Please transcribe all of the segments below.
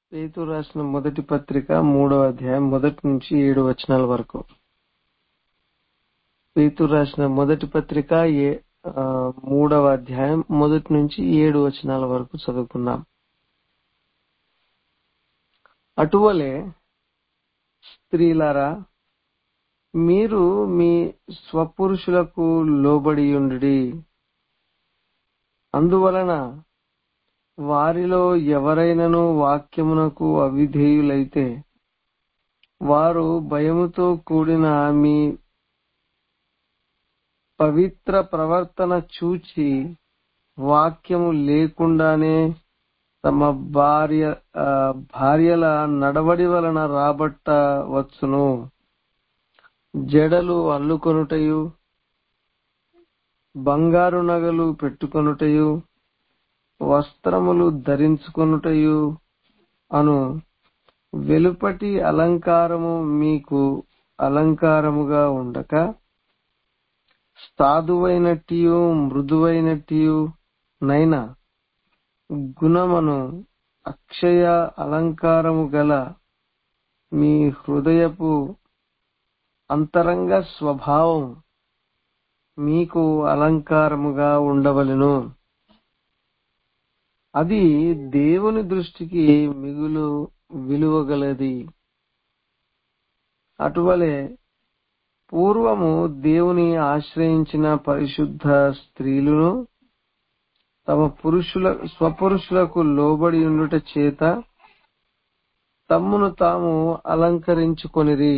పేతురు రాసిన మొదటి పత్రిక మూడవ అధ్యాయం మొదటి నుంచి ఏడు వచనాల వరకు పేతురు రాసిన మొదటి పత్రిక ఏ ఆ, మూడవ అధ్యాయం మొదటి నుంచి ఏడు వచనాల వరకు చదువుకుందాం అటువలే స్త్రీలారా మీరు మీ స్వపురుషులకు లోబడి ఉండుడి అందువలన వారిలో ఎవరైనను వాక్యమునకు అవిధేయులైతే వారు భయముతో కూడిన మీ పవిత్ర ప్రవర్తన చూచి వాక్యము లేకుండానే తమ భార్య ఆ, భార్యల నడవడి వలన రాబట్టవచ్చును జడలు అల్లుకొనుటయు బంగారు నగలు పెట్టుకొనుటయు వస్త్రములు ధరించుకొనుటయు అను వెలుపటి అలంకారము మీకు అలంకారముగా ఉండక సాధువైనట్టియు మృదువైనట్టియు నైనా గుణమును అక్షయ అలంకారము గల మీ హృదయపు అంతరంగ స్వభావం మీకు అలంకారముగా ఉండవలెను అది దేవుని దృష్టికి మిగులు విలువగలది అటువలే పూర్వము దేవుని ఆశ్రయించిన పరిశుద్ధ స్త్రీలను తమ పురుషుల స్వపురుషులకు లోబడి ఉండుట చేత తమ్మును తాము అలంకరించుకొనిరి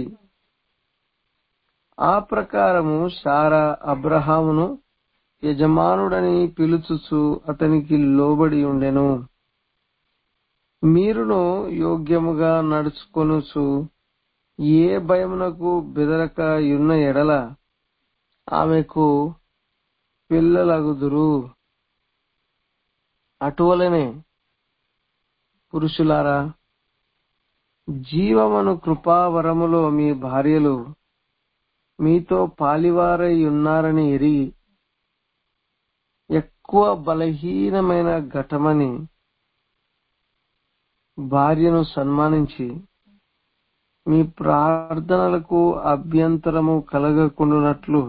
ఆ ప్రకారము శారా అబ్రహామును యజమానుడని పిలుచుచు అతనికి లోబడి ఉండెను మీరును యోగ్యముగా నడుచుకొనుచు ఏ భయమునకు బెదరక యున్న ఎడల ఆమెకు పిల్లలగుదురు అటువలనే పురుషులారా జీవమను కృపావరములో మీ భార్యలు మీతో పాలివారై ఉన్నారని ఎరిగి ఎక్కువ బలహీనమైన ఘటమని భార్యను సన్మానించి మీ ప్రార్థనలకు అభ్యంతరము కలగకుండానట్లు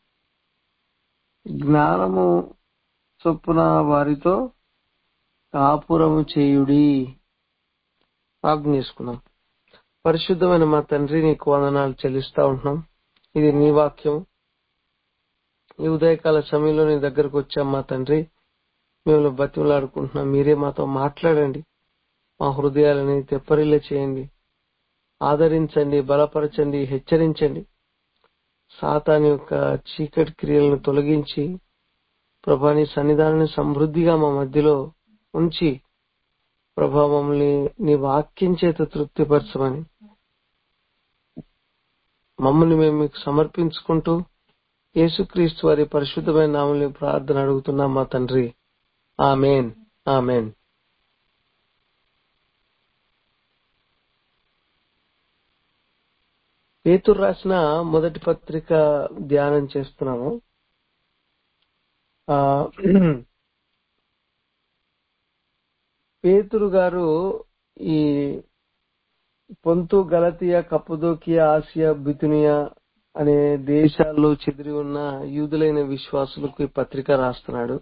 జ్ఞానము చొప్పున వారితో కాపురము చేయుడి ప్రార్థన చేసుకున్నాం పరిశుద్ధమైన మా తండ్రి నీకు వందనాలు చెల్లిస్తా ఉంటున్నాం ఇది నీ వాక్యం ఈ ఉదయకాల సమయంలో నీ దగ్గరకు వచ్చాం మా తండ్రి మేము బతిమలాడుకుంటున్నాం మీరే మాతో మాట్లాడండి మా హృదయాలని తెప్పరిల్ల చేయండి ఆదరించండి బలపరచండి హెచ్చరించండి సాతాని యొక్క చీకటి క్రియలను తొలగించి ప్రభాని సన్నిధానాన్ని సమృద్ధిగా మా మధ్యలో ఉంచి ప్రభా మమ్మల్ని నీ వాక్యం చేత తృప్తిపరచమని మమ్మల్ని మేము మీకు సమర్పించుకుంటూ యేసుక్రీస్తు వారి పరిశుద్ధమైన నామల్ని ప్రార్థన అడుగుతున్నాం మా తండ్రి ఆమెన్ ఆమెన్ పేతురు రాసిన మొదటి పత్రిక ధ్యానం చేస్తున్నాము ఆ, పేతురు గారు ఈ పొంతు గలతియా కప్పదోకియా ఆసియా బితునియా అనే దేశాల్లో చెదిరి ఉన్న యూదులైన విశ్వాసులకు ఈ పత్రిక రాస్తున్నాడు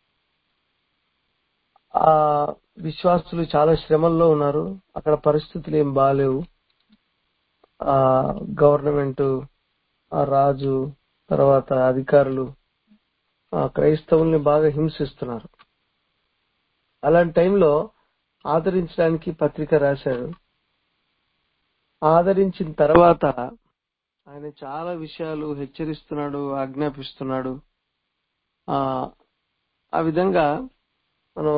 ఆ విశ్వాసులు చాలా శ్రమల్లో ఉన్నారు అక్కడ పరిస్థితులు ఏం బాగాలేవు ఆ గవర్నమెంట్ ఆ రాజు తర్వాత అధికారులు ఆ క్రైస్తవుల్ని బాగా హింసిస్తున్నారు అలాంటి టైంలో ఆదరించడానికి పత్రిక రాశాడు ఆదరించిన తర్వాత ఆయన చాలా విషయాలు హెచ్చరిస్తున్నాడు ఆజ్ఞాపిస్తున్నాడు ఆ ఆ విధంగా మనం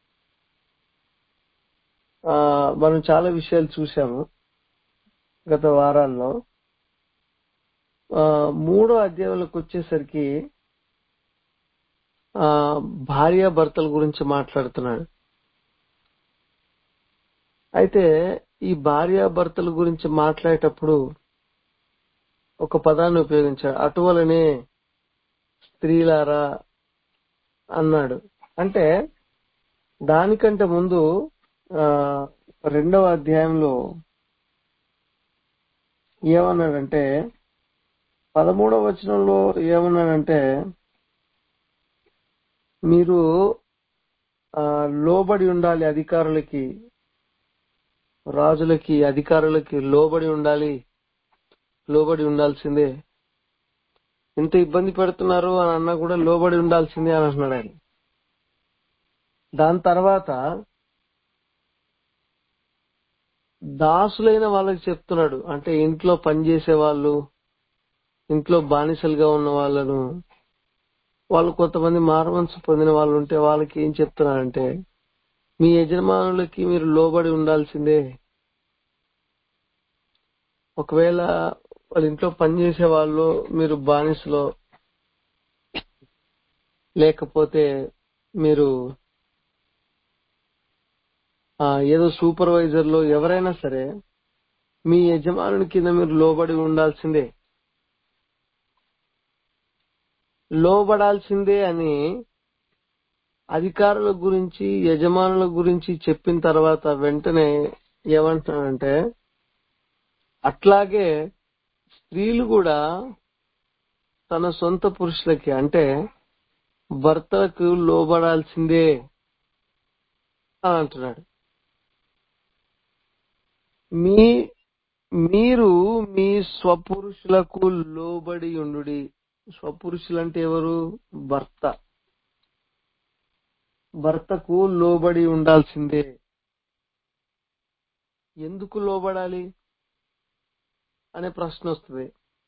ఆ మనం చాలా విషయాలు చూసాము గత వారాల్లో ఆ మూడో అధ్యాయంలోకి వచ్చేసరికి ఆ భార్య భర్తల గురించి మాట్లాడుతున్నాడు అయితే ఈ భార్య భర్తల గురించి మాట్లాడేటప్పుడు ఒక పదాన్ని ఉపయోగించాడు అటువలనే స్త్రీలారా అన్నాడు అంటే దానికంటే ముందు ఆ రెండవ అధ్యాయంలో ఏమన్నాడంటే పదమూడవ వచనంలో ఏమన్నాడంటే మీరు ఆ, లోబడి ఉండాలి అధికారులకి రాజులకి అధికారులకి లోబడి ఉండాలి లోబడి ఉండాల్సిందే ఎంత ఇబ్బంది పెడుతున్నారు అని అన్నా కూడా లోబడి ఉండాల్సిందే అని అంటున్నాడు ఆయన దాని తర్వాత దాసులైన వాళ్ళకి చెప్తున్నాడు అంటే ఇంట్లో పనిచేసే వాళ్ళు ఇంట్లో బానిసలుగా ఉన్న వాళ్ళను వాళ్ళు కొంతమంది మారమనసు పొందిన వాళ్ళు ఉంటే వాళ్ళకి ఏం చెప్తున్నారంటే మీ యజమానులకి మీరు లోబడి ఉండాల్సిందే ఒకవేళ వాళ్ళ ఇంట్లో పనిచేసే వాళ్ళు మీరు బానిసలో లేకపోతే మీరు ఆ, ఏదో సూపర్వైజర్ లో ఎవరైనా సరే మీ యజమానుని కింద మీరు లోబడి ఉండాల్సిందే లోబడాల్సిందే అని అధికారుల గురించి యజమానుల గురించి చెప్పిన తర్వాత వెంటనే ఏమంటున్నాడంటే అట్లాగే స్త్రీలు కూడా తన సొంత పురుషులకి అంటే భర్తలకు లోబడాల్సిందే అని అంటున్నాడు మీ మీరు మీ స్వపురుషులకు లోబడి ఉండుడి స్వపురుషులు అంటే ఎవరు భర్త భర్తకు లోబడి ఉండాల్సిందే ఎందుకు లోబడాలి అనే ప్రశ్న వస్తుంది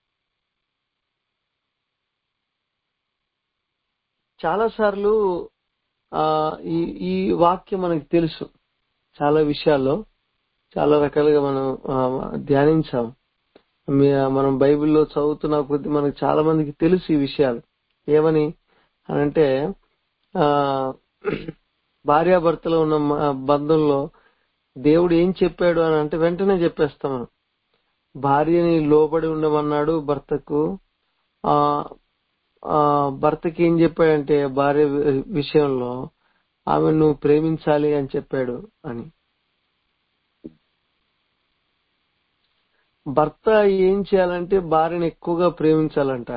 చాలా సార్లు ఆ ఈ ఈ వాక్యం మనకు తెలుసు చాలా విషయాల్లో చాలా రకాలుగా మనం ఆ, ధ్యానించాం మీ- మనం బైబిల్లో చదువుతున్న కొద్ది మనకు చాలా మందికి తెలుసు ఈ విషయాలు ఏమని అని అంటే ఆ భార్యాభర్తలో ఉన్న మ- బంధంలో దేవుడు ఏం చెప్పాడు అని అంటే వెంటనే చెప్పేస్తాం మనం భార్యని లోబడి ఉండమన్నాడు భర్తకు ఆ ఆ భర్తకి ఏం చెప్పాడంటే భార్య వి- విషయంలో ఆమె నువ్వు ప్రేమించాలి అని చెప్పాడు అని భర్త ఏం చేయాలంటే భార్యను ఎక్కువగా ప్రేమించాలంట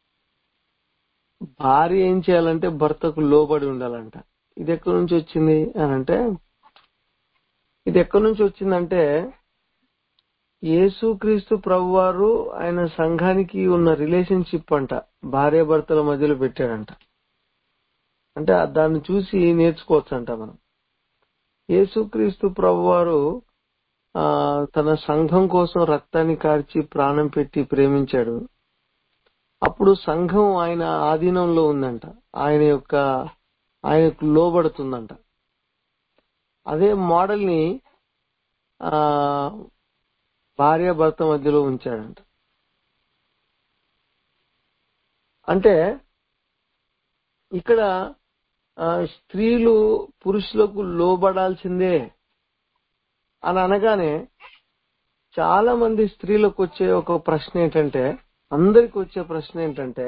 భార్య ఏం చేయాలంటే భర్తకు లోబడి ఉండాలంట ఇది ఎక్కడి నుంచి వచ్చింది అని అంటే ఇది ఎక్కడి నుంచి వచ్చిందంటే యేసుక్రీస్తు ప్రభువారు ఆయన సంఘానికి ఉన్న రిలేషన్షిప్ అంట భార్య భర్తల మధ్యలో పెట్టాడంట అంటే దాన్ని చూసి నేర్చుకోవచ్చంట మనం యేసుక్రీస్తు ప్రభువారు ఆ తన సంఘం కోసం రక్తాన్ని కార్చి ప్రాణం పెట్టి ప్రేమించాడు అప్పుడు సంఘం ఆయన ఆధీనంలో ఉందంట ఆయన యొక్క ఆయనకు లోబడుతుందంట అదే మోడల్ ని ఆ భార్య భర్త మధ్యలో ఉంచాడంట అంటే ఇక్కడ ఆ, స్త్రీలు పురుషులకు లోబడాల్సిందే అని అనగానే చాలా మంది స్త్రీలకు వచ్చే ఒక ప్రశ్న ఏంటంటే అందరికి వచ్చే ప్రశ్న ఏంటంటే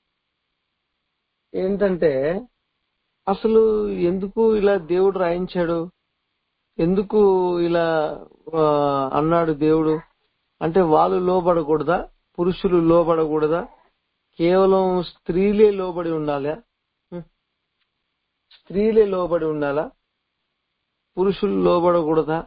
ఏంటంటే అసలు ఎందుకు ఇలా దేవుడు రాయించాడు ఎందుకు ఇలా ఆ, అన్నాడు దేవుడు అంటే వాళ్ళు లోబడకూడదా పురుషులు లోబడకూడదా కేవలం స్త్రీలే లోబడి ఉండాలా హ్మ్. స్త్రీలే లోబడి ఉండాలా పురుషులు లోబడకూడదా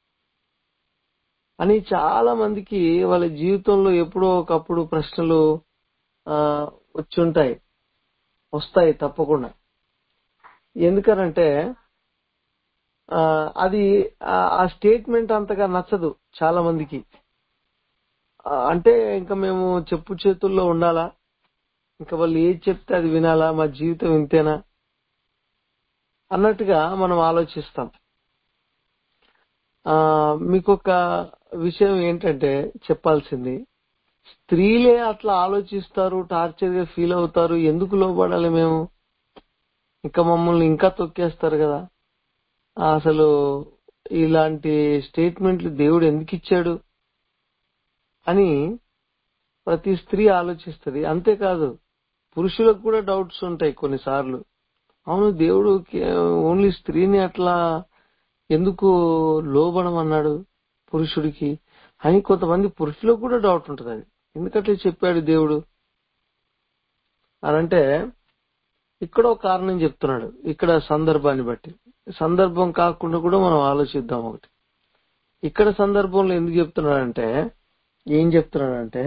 అని చాలా మందికి వాళ్ళ జీవితంలో ఎప్పుడో ఒకప్పుడు ప్రశ్నలు ఆ వచ్చుంటాయి వస్తాయి తప్పకుండా ఎందుకనంటే ఆ, అది ఆ ఆ స్టేట్మెంట్ అంతగా నచ్చదు చాలా మందికి ఆ, అంటే ఇంకా మేము చెప్పు చేతుల్లో ఉండాలా ఇంకా వాళ్ళు ఏది చెప్తే అది వినాలా మా జీవితం ఇంతేనా అన్నట్టుగా మనం ఆలోచిస్తాం ఆ మీకు ఒక విషయం ఏంటంటే చెప్పాల్సింది స్త్రీలే అట్లా ఆలోచిస్తారు టార్చర్ గా ఫీల్ అవుతారు ఎందుకు లోబడాలి మేము ఇంకా మమ్మల్ని ఇంకా తొక్కేస్తారు కదా ఆ, అసలు ఇలాంటి స్టేట్మెంట్లు దేవుడు ఎందుకు ఇచ్చాడు అని ప్రతి స్త్రీ ఆలోచిస్తుంది అంతేకాదు పురుషులకు కూడా డౌట్స్ ఉంటాయి కొన్నిసార్లు అవును దేవుడు కే- ఓన్లీ స్త్రీని అట్లా ఎందుకు లోబడం అన్నాడు పురుషుడికి అని కొంతమంది పురుషులకు కూడా డౌట్ ఉంటుంది అది ఎందుకట్లా చెప్పాడు దేవుడు అనంటే ఇక్కడ ఒక కారణం చెప్తున్నాడు ఇక్కడ సందర్భాన్ని బట్టి సందర్భం కాకుండా కూడా మనం ఆలోచిద్దాం ఒకటి ఇక్కడ సందర్భంలో ఎందుకు చెప్తున్నాడంటే ఏం చెప్తున్నాడంటే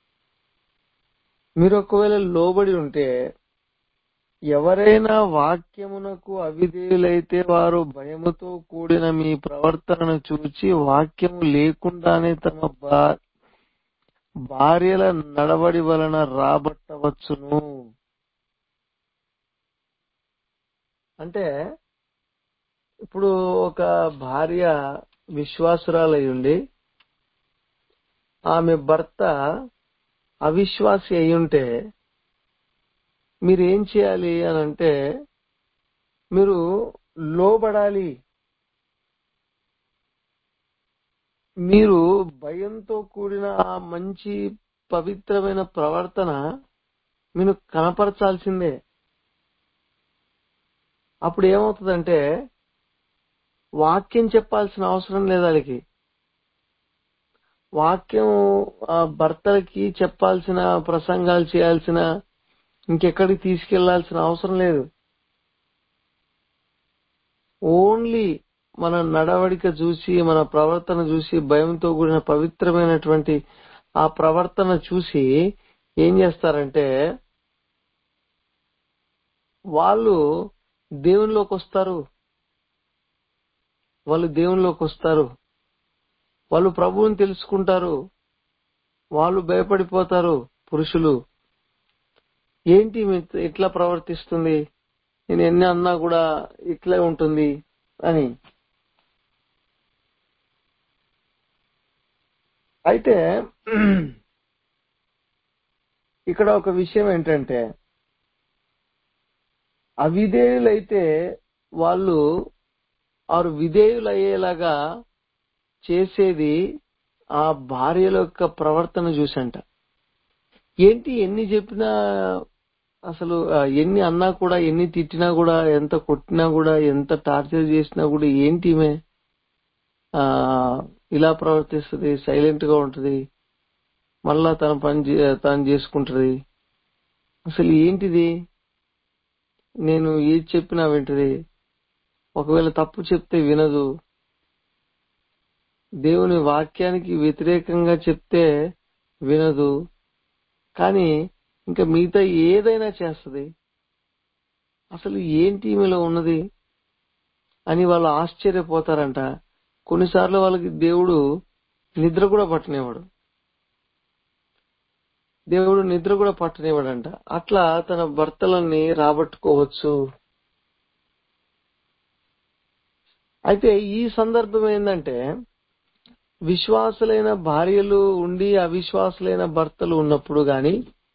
మీరు ఒకవేళ లోబడి ఉంటే ఎవరైనా వాక్యమునకు అవిధేయులైతే వారు భయముతో కూడిన మీ ప్రవర్తనను చూచి వాక్యము లేకుండానే తమ భా- భార్యల నడవడి వలన రాబట్టవచ్చును అంటే ఇప్పుడు ఒక భార్య విశ్వాసురాలై ఉండి ఆమె భర్త అవిశ్వాసి అయి ఉంటే మీరు ఏం చేయాలి అని అంటే మీరు లోబడాలి మీరు భయంతో కూడిన ఆ మంచి పవిత్రమైన ప్రవర్తన మీరు కనపరచాల్సిందే అప్పుడు ఏమవుతుందంటే వాక్యం చెప్పాల్సిన అవసరం లేదు వాళ్ళకి వాక్యం ఆ భర్తలకి చెప్పాల్సిన ప్రసంగాలు చేయాల్సిన ఇంకెక్కడికి తీసుకెళ్లాల్సిన అవసరం లేదు ఓన్లీ మన నడవడిక చూసి మన ప్రవర్తన చూసి భయంతో కూడిన పవిత్రమైనటువంటి ఆ ప్రవర్తన చూసి ఏం చేస్తారంటే వాళ్ళు దేవునిలోకి వస్తారు వాళ్ళు దేవునిలోకి వస్తారు వాళ్ళు ప్రభువుని తెలుసుకుంటారు వాళ్ళు భయపడిపోతారు పురుషులు ఏంటి ఈమె ఇట్లా ప్రవర్తిస్తుంది నేను ఎన్ని అన్నా కూడా ఇట్లే ఉంటుంది అని అయితే ఇక్కడ ఒక విషయం ఏంటంటే అవిధేయులైతే వాళ్ళు వారు విధేయులు అయ్యేలాగా చేసేది ఆ భార్యల యొక్క ప్రవర్తన చూసంట ఏంటి ఎన్ని చెప్పినా అసలు ఆ, ఎన్ని అన్నా కూడా ఎన్ని తిట్టినా కూడా ఎంత కొట్టినా కూడా ఎంత టార్చర్ చేసినా కూడా ఏంటి ఈమె ఆ ఇలా ప్రవర్తిస్తుంది సైలెంట్ గా ఉంటది మళ్ళా తన పని చే- తాను చేసుకుంటది అసలు ఏంటిది నేను ఏది చెప్పినా వింటది ఒకవేళ తప్పు చెప్తే వినదు దేవుని వాక్యానికి వ్యతిరేకంగా చెప్తే వినదు కానీ ఇంకా మిగతా ఏదైనా చేస్తది అసలు ఏంటి ఈమెలో ఉన్నది అని వాళ్ళు ఆశ్చర్యపోతారంట కొన్నిసార్లు వాళ్ళకి దేవుడు నిద్ర కూడా పట్టనివ్వడు దేవుడు నిద్ర కూడా పట్టనివ్వడంట అట్లా తన భర్తలని రాబట్టుకోవచ్చు అయితే ఈ సందర్భం ఏంటంటే విశ్వాసులైన భార్యలు ఉండి అవిశ్వాసులైన భర్తలు ఉన్నప్పుడు గాని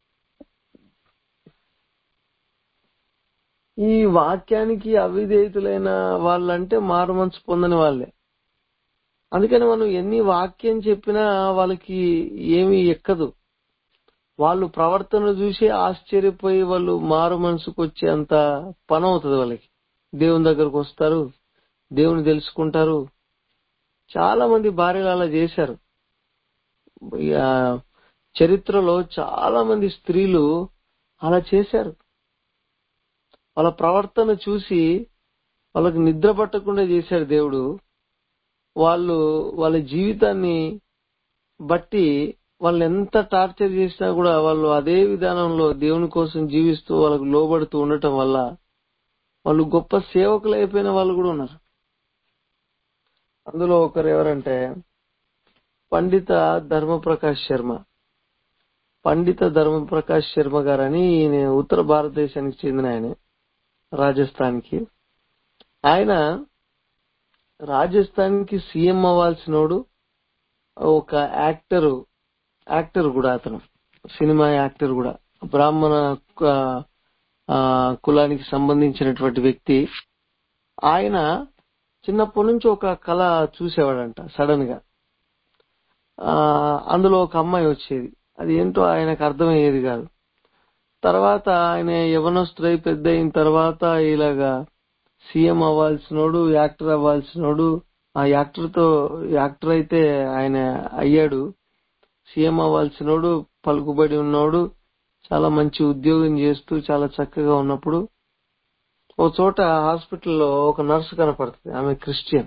ఈ వాక్యానికి అవిధేయుతులైన వాళ్ళంటే మారు మనసు పొందని వాళ్ళే అందుకని మనం ఎన్ని వాక్యం చెప్పినా వాళ్ళకి ఏమీ ఎక్కదు వాళ్ళు ప్రవర్తన చూసి ఆశ్చర్యపోయి వాళ్ళు మారు మనసుకు వచ్చేంత పని అవుతుంది వాళ్ళకి దేవుని దగ్గరకు వస్తారు దేవుని తెలుసుకుంటారు చాలా మంది భార్యలు అలా చేశారు ఇక చరిత్రలో చాలా మంది స్త్రీలు అలా చేశారు వాళ్ళ ప్రవర్తన చూసి వాళ్ళకి నిద్ర పట్టకుండా చేశాడు దేవుడు వాళ్ళు వాళ్ళ జీవితాన్ని బట్టి వాళ్ళు ఎంత టార్చర్ చేసినా కూడా వాళ్ళు అదే విధానంలో దేవుని కోసం జీవిస్తూ వాళ్ళకు లోబడుతూ ఉండటం వల్ల వాళ్ళు గొప్ప సేవకులు అయిపోయిన వాళ్ళు కూడా ఉన్నారు అందులో ఒకరు ఎవరంటే పండిత ధర్మప్రకాష్ శర్మ పండిత ధర్మప్రకాష్ శర్మ గారని ఈయన ఉత్తర భారతదేశానికి చెందిన ఆయన రాజస్థాన్కి ఆయన రాజస్థాన్కి సీఎం అవ్వాల్సినోడు ఒక యాక్టర్ యాక్టర్ కూడా అతను సినిమా యాక్టర్ కూడా బ్రాహ్మణ ఆ, కులానికి సంబంధించినటువంటి వ్యక్తి ఆయన చిన్నప్పటి నుంచి ఒక కళ చూసేవాడంట సడన్ గా ఆ, అందులో ఒక అమ్మాయి వచ్చేది అది ఏంటో ఆయనకు అర్థమయ్యేది కాదు తర్వాత ఆయన యవనస్తుడై పెద్ద అయిన తర్వాత ఇలాగా సీఎం అవ్వాల్సినోడు యాక్టర్ అవ్వాల్సినోడు ఆ యాక్టర్ తో యాక్టర్ అయితే ఆయన అయ్యాడు సీఎం అవ్వాల్సినోడు పలుకుబడి ఉన్నోడు చాలా మంచి ఉద్యోగం చేస్తూ చాలా చక్కగా ఉన్నప్పుడు ఓ చోట హాస్పిటల్లో ఒక నర్సు కనపడుతుంది ఆమె క్రిస్టియన్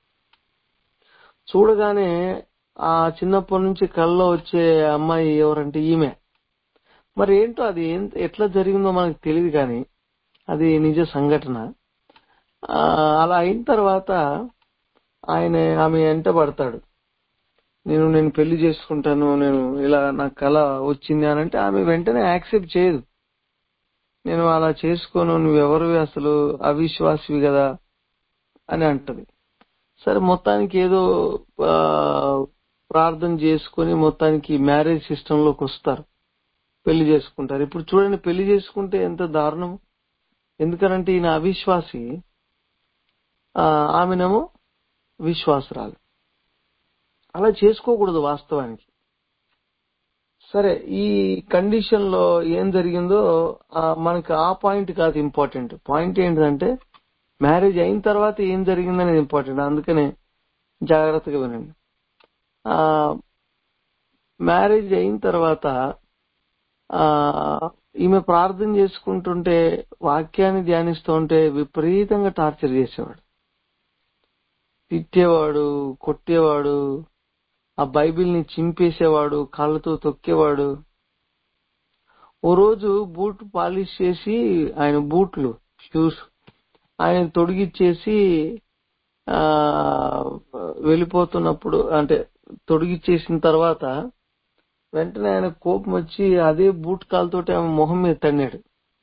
చూడగానే ఆ చిన్నప్పటి నుంచి కళ్ళలో వచ్చే అమ్మాయి ఎవరంటే ఈమె మరి ఏంటో అది ఏం- ఎట్లా జరిగిందో మనకు తెలియదు కానీ అది నిజ సంఘటన ఆ, అలా అయిన తర్వాత ఆయన ఆమె వెంట పడతాడు నేను నేను పెళ్లి చేసుకుంటాను నేను ఇలా నా కళ వచ్చింది అని అంటే ఆమె వెంటనే యాక్సెప్ట్ చేయదు నేను అలా చేసుకోను నువ్వెవరివి అసలు అవిశ్వాసివి కదా అని అంటది సరే మొత్తానికి ఏదో ఆ, ప్రార్థన చేసుకొని మొత్తానికి మ్యారేజ్ సిస్టమ్ లోకి వస్తారు పెళ్లి చేసుకుంటారు ఇప్పుడు చూడండి పెళ్లి చేసుకుంటే ఎంత దారుణం ఎందుకనంటే ఈయన అవిశ్వాసి ఆ, ఆమెనేమో విశ్వాసరాలు అలా చేసుకోకూడదు వాస్తవానికి సరే ఈ కండిషన్ లో ఏం జరిగిందో ఆ, మనకి ఆ పాయింట్ కాదు ఇంపార్టెంట్ పాయింట్ ఏంటంటే మ్యారేజ్ అయిన తర్వాత ఏం జరిగిందనేది ఇంపార్టెంట్ అందుకనే జాగ్రత్తగా వినండి ఆ మ్యారేజ్ అయిన తర్వాత ఆ ఈమె ప్రార్థన చేసుకుంటుంటే వాక్యాన్ని ధ్యానిస్తూ ఉంటే విపరీతంగా టార్చర్ చేసేవాడు తిట్టేవాడు కొట్టేవాడు ఆ బైబిల్ని చింపేసేవాడు కాళ్ళతో తొక్కేవాడు ఓ రోజు బూట్ పాలిష్ చేసి ఆయన బూట్లు షూస్ ఆయన తొడిగిచ్చేసి ఆ వెళ్ళిపోతున్నప్పుడు అంటే తొడిగిచ్చేసిన తర్వాత వెంటనే ఆయన కోపం వచ్చి అదే బూట్ కాలుతోటి ఆమె మొహం మీద తన్నాడు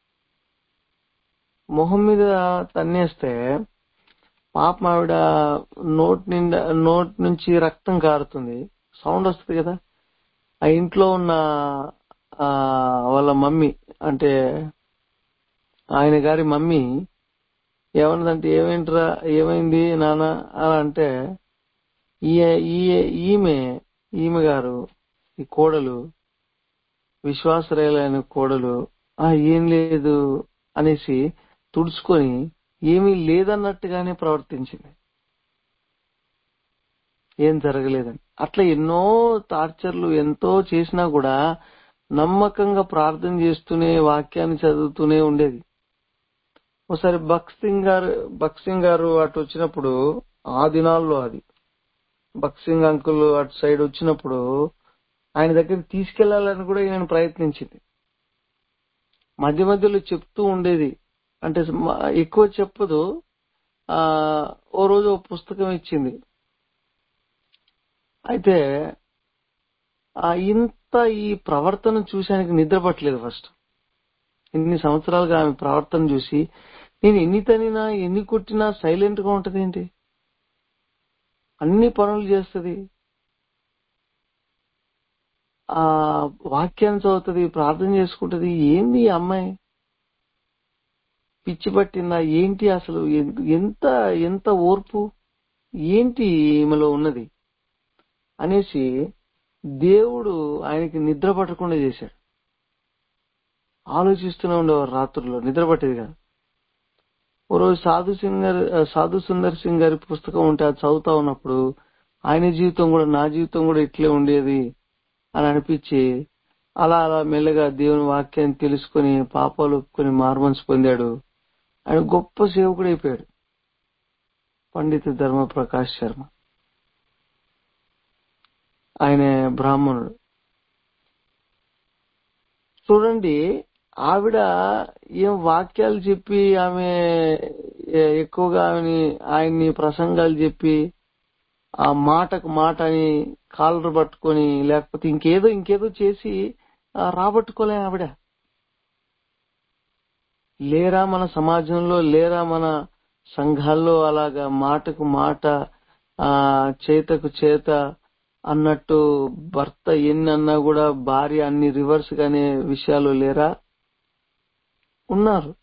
మొహం మీద తన్నేస్తే పాపం ఆవిడ నోట్ నిండా నోట్ నుంచి రక్తం కారుతుంది సౌండ్ వస్తుంది కదా ఆ ఇంట్లో ఉన్న ఆ వాళ్ళ మమ్మీ అంటే ఆయన గారి మమ్మీ ఏమన్నదంటే ఏమేంట్రా ఏమైంది నాన్న అని అంటే ఈ- ఈ- ఈమె ఈమె గారు ఈ కోడలు విశ్వాసరాయలైన కోడలు ఆ ఏం లేదు అనేసి తుడుచుకొని ఏమీ లేదన్నట్టుగానే ప్రవర్తించింది ఏం జరగలేదని అట్లా ఎన్నో టార్చర్లు ఎంతో చేసినా కూడా నమ్మకంగా ప్రార్థన చేస్తూనే వాక్యాన్ని చదువుతూనే ఉండేది ఒకసారి భక్త్ సింగ్ గారు భక్త్ సింగ్ గారు అటు వచ్చినప్పుడు ఆ దినాల్లో అది భక్త్ సింగ్ అంకుల్ అటు సైడ్ వచ్చినప్పుడు ఆయన దగ్గరికి తీసుకెళ్లాలని కూడా నేను ప్రయత్నించింది మధ్య మధ్యలో చెప్తూ ఉండేది అంటే మ- ఎక్కువ చెప్పదు ఆ ఓ రోజు ఓ పుస్తకం ఇచ్చింది అయితే ఆ ఇంత ఈ ప్రవర్తన చూసి ఆయనకి నిద్ర పట్టలేదు ఫస్ట్ ఇన్ని సంవత్సరాలుగా ఆమె ప్రవర్తన చూసి నేను ఎన్ని తనినా ఎన్ని కొట్టినా సైలెంట్ గా ఉంటది ఏంటి అన్ని పనులు చేస్తది ఆ వాక్యాన్ని చదువుతుంది ప్రార్థన చేసుకుంటది ఏంది ఈ అమ్మాయి పిచ్చి పట్టిందా ఏంటి అసలు ఎన్- ఎంత ఎంత ఓర్పు ఏంటి ఈమెలో ఉన్నది అనేసి దేవుడు ఆయనకి నిద్ర పట్టకుండా చేశాడు ఆలోచిస్తూనే ఉండేవారు రాత్రుల్లో నిద్ర పట్టేది కాదు ఓ రోజు సాధు సింగ్ గారి సాధు సుందర్ సింగ్ గారి పుస్తకం ఉంటే అది చదువుతా ఉన్నప్పుడు ఆయన జీవితం కూడా నా జీవితం కూడా ఇట్లే ఉండేది అని అనిపించి అలా అలా మెల్లగా దేవుని వాక్యాన్ని తెలుసుకొని పాపాలు ఒప్పుకొని మార్మన్స్ పొందాడు ఆయన గొప్ప సేవకుడు అయిపోయాడు పండిత ధర్మ ప్రకాష్ శర్మ ఆయన బ్రాహ్మణుడు చూడండి ఆవిడ ఏం వాక్యాలు చెప్పి ఆమె ఎ- ఎక్కువగా ఆమెని ఆయన్ని ప్రసంగాలు చెప్పి ఆ మాటకు మాట అని కాలర్ పట్టుకొని లేకపోతే ఇంకేదో ఇంకేదో చేసి ఆ, రాబట్టుకోలే ఆవిడ లేరా మన సమాజంలో లేరా మన సంఘాల్లో అలాగా మాటకు మాట ఆ చేతకు చేత అన్నట్టు భర్త ఎన్ని అన్నా కూడా భార్య అన్ని రివర్స్ గానే విషయాలు లేరా ఉన్నారు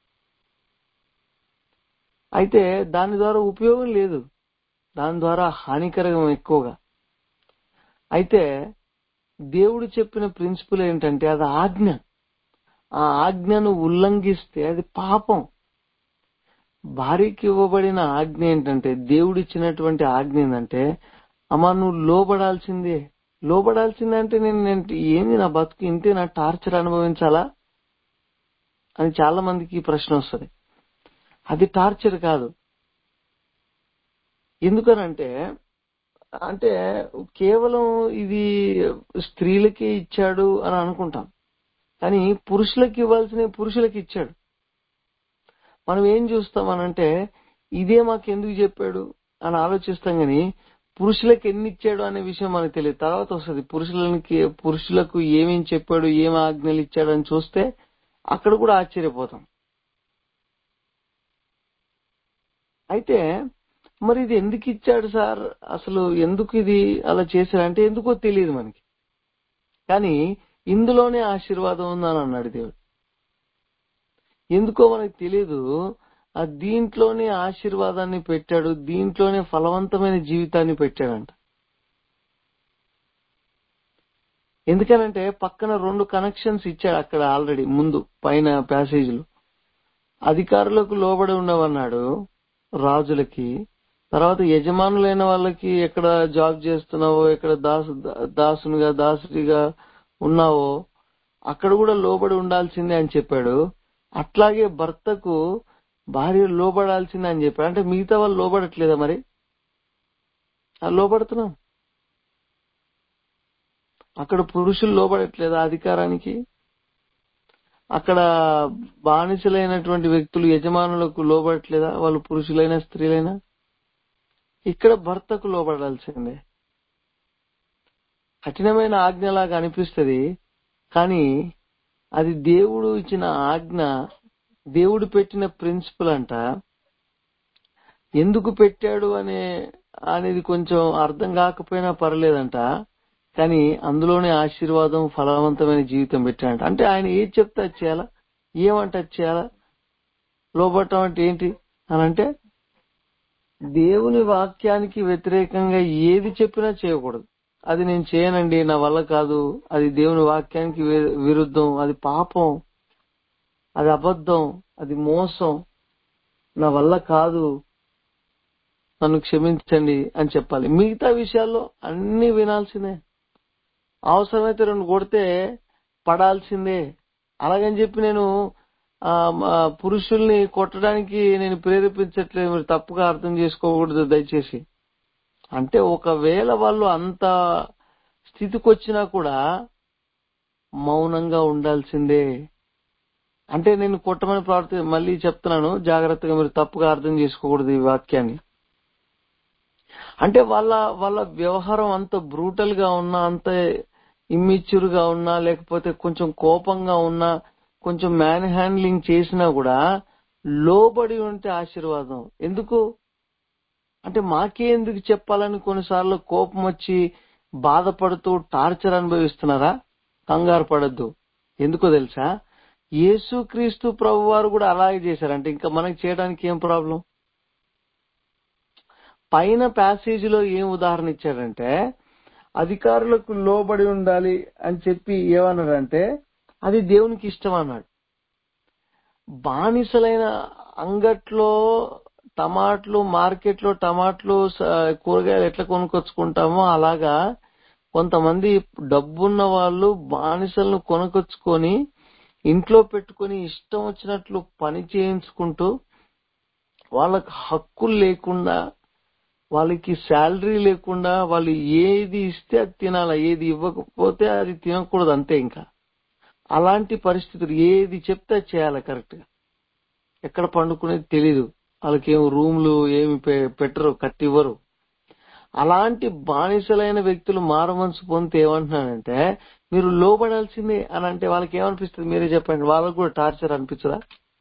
అయితే దాని ద్వారా ఉపయోగం లేదు దాని ద్వారా హానికరం ఎక్కువగా అయితే దేవుడు చెప్పిన ప్రిన్సిపల్ ఏంటంటే అది ఆజ్ఞ ఆ ఆజ్ఞను ఉల్లంఘిస్తే అది పాపం భార్యకి ఇవ్వబడిన ఆజ్ఞ ఏంటంటే దేవుడిచ్చినటువంటి ఆజ్ఞ ఏంటంటే అమ్మా నువ్వు లోబడాల్సిందే లోబడాల్సిందే అంటే నేను నేను ఏంది నా బతుకు ఇంతే నా టార్చర్ అనుభవించాలా అని చాలా మందికి ఈ ప్రశ్న వస్తుంది అది టార్చర్ కాదు ఎందుకనంటే అంటే కేవలం ఇది స్త్రీలకే ఇచ్చాడు అని అనుకుంటాం కానీ పురుషులకి ఇవ్వాల్సిన పురుషులకి ఇచ్చాడు మనం ఏం చూస్తాం అనంటే ఇదే మాకు ఎందుకు చెప్పాడు అని ఆలోచిస్తాం గాని పురుషులకు ఎన్ని ఇచ్చాడు అనే విషయం మనకు తెలియదు తర్వాత వస్తుంది పురుషులకి పురుషులకు ఏమేం చెప్పాడు ఏం ఆజ్ఞలు ఇచ్చాడు అని చూస్తే అక్కడ కూడా ఆశ్చర్యపోతాం అయితే మరి ఇది ఎందుకు ఇచ్చాడు సార్ అసలు ఎందుకు ఇది అలా చేశాడు అంటే ఎందుకో తెలియదు మనకి కానీ ఇందులోనే ఆశీర్వాదం ఉందని అన్నాడు దేవుడు ఎందుకో మనకు తెలియదు ఆ దీంట్లోనే ఆశీర్వాదాన్ని పెట్టాడు దీంట్లోనే ఫలవంతమైన జీవితాన్ని పెట్టాడంట ఎందుకనంటే పక్కన రెండు కనెక్షన్స్ ఇచ్చాడు అక్కడ ఆల్రెడీ ముందు పైన ప్యాసేజీలు అధికారులకు లోబడి ఉండవన్నాడు రాజులకి తర్వాత యజమానులైన వాళ్ళకి ఎక్కడ జాబ్ చేస్తున్నావో ఎక్కడ దాసు దాసునిగా దాసుడిగా ఉన్నావో అక్కడ కూడా లోబడి ఉండాల్సిందే అని చెప్పాడు అట్లాగే భర్తకు భార్య లోబడాల్సిందే అని చెప్పాడు అంటే మిగతా వాళ్ళు లోబడట్లేదా మరి ఆ లోబడుతున్నాం అక్కడ పురుషులు లోబడట్లేదా అధికారానికి అక్కడ బానిసలైనటువంటి వ్యక్తులు యజమానులకు లోబడట్లేదా వాళ్ళు పురుషులైనా స్త్రీలైనా ఇక్కడ భర్తకు లోబడాల్సిందే కఠినమైన ఆజ్ఞలాగా అనిపిస్తుంది కానీ అది దేవుడు ఇచ్చిన ఆజ్ఞ దేవుడు పెట్టిన ప్రిన్సిపల్ అంట ఎందుకు పెట్టాడు అనే అనేది కొంచెం అర్థం కాకపోయినా పర్లేదంట కానీ అందులోనే ఆశీర్వాదం ఫలవంతమైన జీవితం పెట్టాడంట అంటే ఆయన ఏది చెప్తే అది చేయాలా ఏమంటే అది చేయాలా లోబట్టం అంటే ఏంటి అని అంటే దేవుని వాక్యానికి వ్యతిరేకంగా ఏది చెప్పినా చేయకూడదు అది నేను చేయనండి నా వల్ల కాదు అది దేవుని వాక్యానికి వి- విరుద్ధం అది పాపం అది అబద్ధం అది మోసం నా వల్ల కాదు నన్ను క్షమించండి అని చెప్పాలి మిగతా విషయాల్లో అన్ని వినాల్సిందే అవసరమైతే రెండు కొడితే పడాల్సిందే అలాగని చెప్పి నేను ఆ, మా పురుషుల్ని కొట్టడానికి నేను ప్రేరేపించట్లేదు మీరు తప్పుగా అర్థం చేసుకోకూడదు దయచేసి అంటే ఒకవేళ వాళ్ళు అంత స్థితికి వచ్చినా కూడా మౌనంగా ఉండాల్సిందే అంటే నేను కొట్టమని ప్రార్థన మళ్ళీ చెప్తున్నాను జాగ్రత్తగా మీరు తప్పుగా అర్థం చేసుకోకూడదు ఈ వాక్యాన్ని అంటే వాళ్ళ వాళ్ళ వ్యవహారం అంత బ్రూటల్ గా ఉన్నా అంత ఇమ్మిచ్యూర్ గా ఉన్నా లేకపోతే కొంచెం కోపంగా ఉన్నా కొంచెం మ్యాన్ హ్యాండ్లింగ్ చేసినా కూడా లోబడి ఉంటే ఆశీర్వాదం ఎందుకు అంటే మాకే ఎందుకు చెప్పాలని కొన్నిసార్లు కోపం వచ్చి బాధపడుతూ టార్చర్ అనుభవిస్తున్నారా కంగారు పడద్దు ఎందుకో తెలుసా యేసుక్రీస్తు ప్రభు వారు కూడా అలాగే చేశారంటే ఇంకా మనకి చేయడానికి ఏం ప్రాబ్లం పైన ప్యాసేజీలో ఏం ఉదాహరణ ఇచ్చాడంటే అధికారులకు లోబడి ఉండాలి అని చెప్పి ఏమన్నాడంటే అది దేవునికి ఇష్టం అన్నాడు బానిసలైన అంగట్లో టమాట్లు మార్కెట్లో టమాట్లు స- కూరగాయలు ఎట్లా కొనుక్కొచ్చుకుంటామో అలాగా కొంతమంది డబ్బున్న వాళ్ళు బానిసలను కొనుకొచ్చుకొని ఇంట్లో పెట్టుకొని ఇష్టం వచ్చినట్లు పని చేయించుకుంటూ వాళ్ళకి హక్కులు లేకుండా వాళ్ళకి శాలరీ లేకుండా వాళ్ళు ఏది ఇస్తే అది తినాలి ఏది ఇవ్వకపోతే అది తినకూడదు అంతే ఇంకా అలాంటి పరిస్థితులు ఏది చెప్తే అది చేయాలి కరెక్ట్ గా ఎక్కడ పండుకునేది తెలీదు వాళ్ళకి ఏం రూమ్లు ఏమి పె- పెట్టరు కట్టివ్వరు అలాంటి బానిసలైన వ్యక్తులు మారమనసు పొందితే ఏమంటున్నానంటే మీరు లోబడాల్సిందే అని అంటే వాళ్ళకి ఏమనిపిస్తుంది మీరే చెప్పండి వాళ్ళకు కూడా టార్చర్ అనిపించదా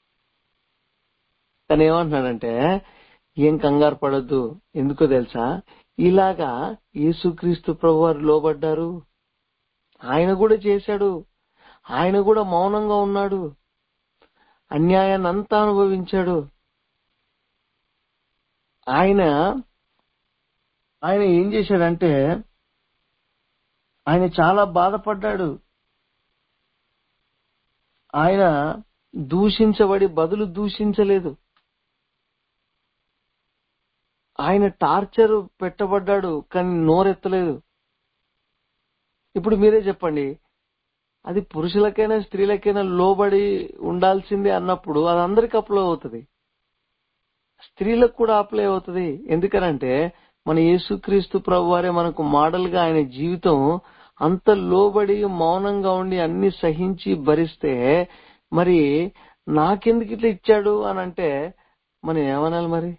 కానీ ఏమంటున్నాడంటే ఏం కంగారు పడద్దు ఎందుకో తెలుసా ఇలాగా యేసుక్రీస్తు ప్రభు వారు లోబడ్డారు ఆయన కూడా చేశాడు ఆయన కూడా మౌనంగా ఉన్నాడు అన్యాయాన్ని అంతా అనుభవించాడు ఆయన ఆయన ఏం చేశాడంటే ఆయన చాలా బాధపడ్డాడు ఆయన దూషించబడి బదులు దూషించలేదు ఆయన టార్చర్ పెట్టబడ్డాడు కానీ నోరెత్తలేదు ఇప్పుడు మీరే చెప్పండి అది పురుషులకైనా స్త్రీలకైనా లోబడి ఉండాల్సిందే అన్నప్పుడు అది అందరికి అప్లై అవుతుంది స్త్రీలకు కూడా అప్లై అవుతుంది ఎందుకనంటే మన యేసుక్రీస్తు ప్రభు వారే మనకు మోడల్ గా ఆయన జీవితం అంత లోబడి మౌనంగా ఉండి అన్ని సహించి భరిస్తే మరి నాకెందుకు ఇట్లా ఇచ్చాడు అని అంటే మనం ఏమనాలి మరి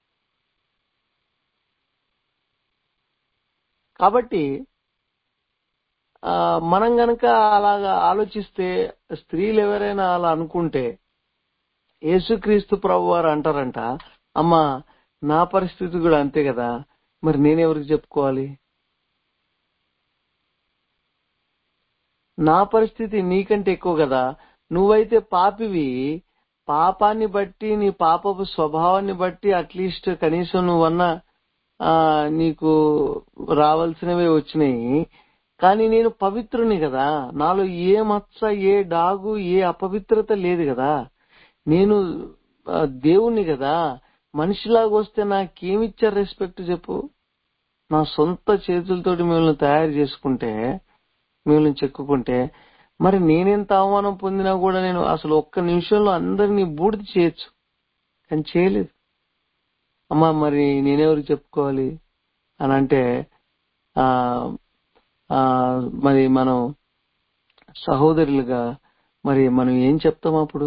కాబట్టి ఆ, మనం గనక అలాగా ఆలోచిస్తే స్త్రీలు ఎవరైనా అలా అనుకుంటే యేసుక్రీస్తు ప్రభు వారు అంటారంట అమ్మా నా పరిస్థితి కూడా అంతే కదా మరి నేనెవరికి చెప్పుకోవాలి నా పరిస్థితి నీకంటే ఎక్కువ కదా నువ్వైతే పాపివి పాపాన్ని బట్టి నీ పాపపు స్వభావాన్ని బట్టి అట్లీస్ట్ కనీసం నువ్వన్నా ఆ, నీకు రావాల్సినవే వచ్చినాయి కానీ నేను పవిత్రుని కదా నాలో ఏ మచ్చ ఏ డాగు ఏ అపవిత్రత లేదు కదా నేను ఆ, దేవుణ్ణి కదా మనిషిలాగా వస్తే నాకేమిచ్చారు రెస్పెక్ట్ చెప్పు నా సొంత చేతులతోటి మిమ్మల్ని తయారు చేసుకుంటే మిమ్మల్ని చెక్కుకుంటే మరి నేనెంత అవమానం పొందినా కూడా నేను అసలు ఒక్క నిమిషంలో అందరినీ బూడిద చేయొచ్చు కానీ చేయలేదు అమ్మా మరి నేనెవరికి చెప్పుకోవాలి అని అంటే ఆ ఆ మరి మనం సహోదరులుగా మరి మనం ఏం చెప్తాం అప్పుడు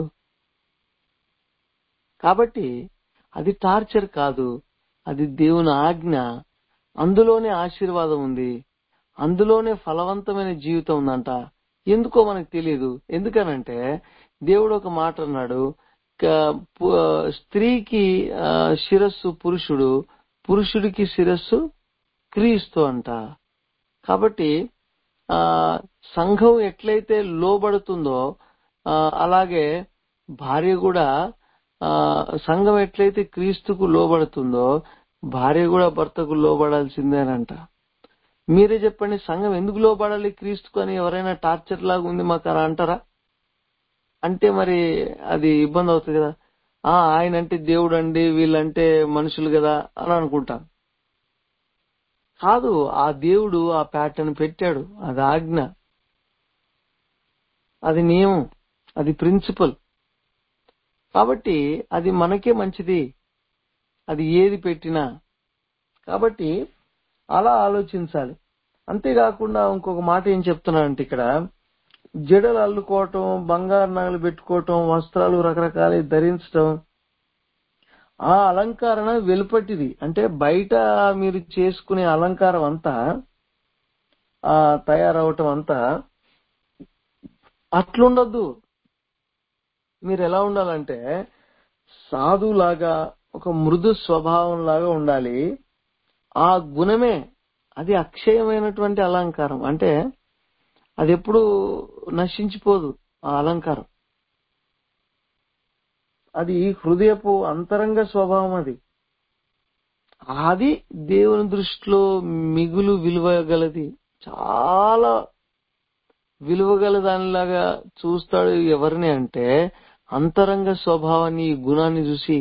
కాబట్టి అది టార్చర్ కాదు అది దేవుని ఆజ్ఞ అందులోనే ఆశీర్వాదం ఉంది అందులోనే ఫలవంతమైన జీవితం ఉందంట ఎందుకో మనకు తెలియదు ఎందుకనంటే దేవుడు ఒక మాట అన్నాడు క- పు- స్త్రీకి ఆ, శిరస్సు పురుషుడు పురుషుడికి శిరస్సు క్రీస్తు అంట కాబట్టి ఆ సంఘం ఎట్లయితే లోబడుతుందో ఆ, అలాగే భార్య కూడా ఆ సంఘం ఎట్లయితే క్రీస్తుకు లోబడుతుందో భార్య కూడా భర్తకు లోబడాల్సిందేనంట మీరే చెప్పండి సంఘం ఎందుకు లోబడాలి క్రీస్తుకు అని ఎవరైనా టార్చర్ లాగా ఉంది మాకు అని అంటారా అంటే మరి అది ఇబ్బంది అవుతుంది కదా ఆ ఆయన అంటే దేవుడు అండి వీళ్ళంటే మనుషులు కదా అని అనుకుంటాం కాదు ఆ దేవుడు ఆ ప్యాటర్న్ పెట్టాడు అది ఆజ్ఞ అది నియమం అది ప్రిన్సిపల్ కాబట్టి అది మనకే మంచిది అది ఏది పెట్టినా కాబట్టి అలా ఆలోచించాలి అంతేకాకుండా ఇంకొక మాట ఏం చెప్తున్నానంటే ఇక్కడ జడలు అల్లుకోవటం బంగారు నగలు పెట్టుకోవటం వస్త్రాలు రకరకాలు ధరించటం ఆ అలంకరణ వెలుపటిది అంటే బయట మీరు చేసుకునే అలంకారం అంతా ఆ తయారవటం అంతా అట్లుండద్దు మీరు ఎలా ఉండాలంటే సాధులాగా ఒక మృదు స్వభావం లాగా ఉండాలి ఆ గుణమే అది అక్షయమైనటువంటి అలంకారం అంటే అది ఎప్పుడు నశించిపోదు ఆ అలంకారం అది హృదయపు అంతరంగ స్వభావం అది అది దేవుని దృష్టిలో మిగులు విలువ గలది చాలా విలువ గల దానిలాగా చూస్తాడు ఎవరిని అంటే అంతరంగ స్వభావాన్ని ఈ గుణాన్ని చూసి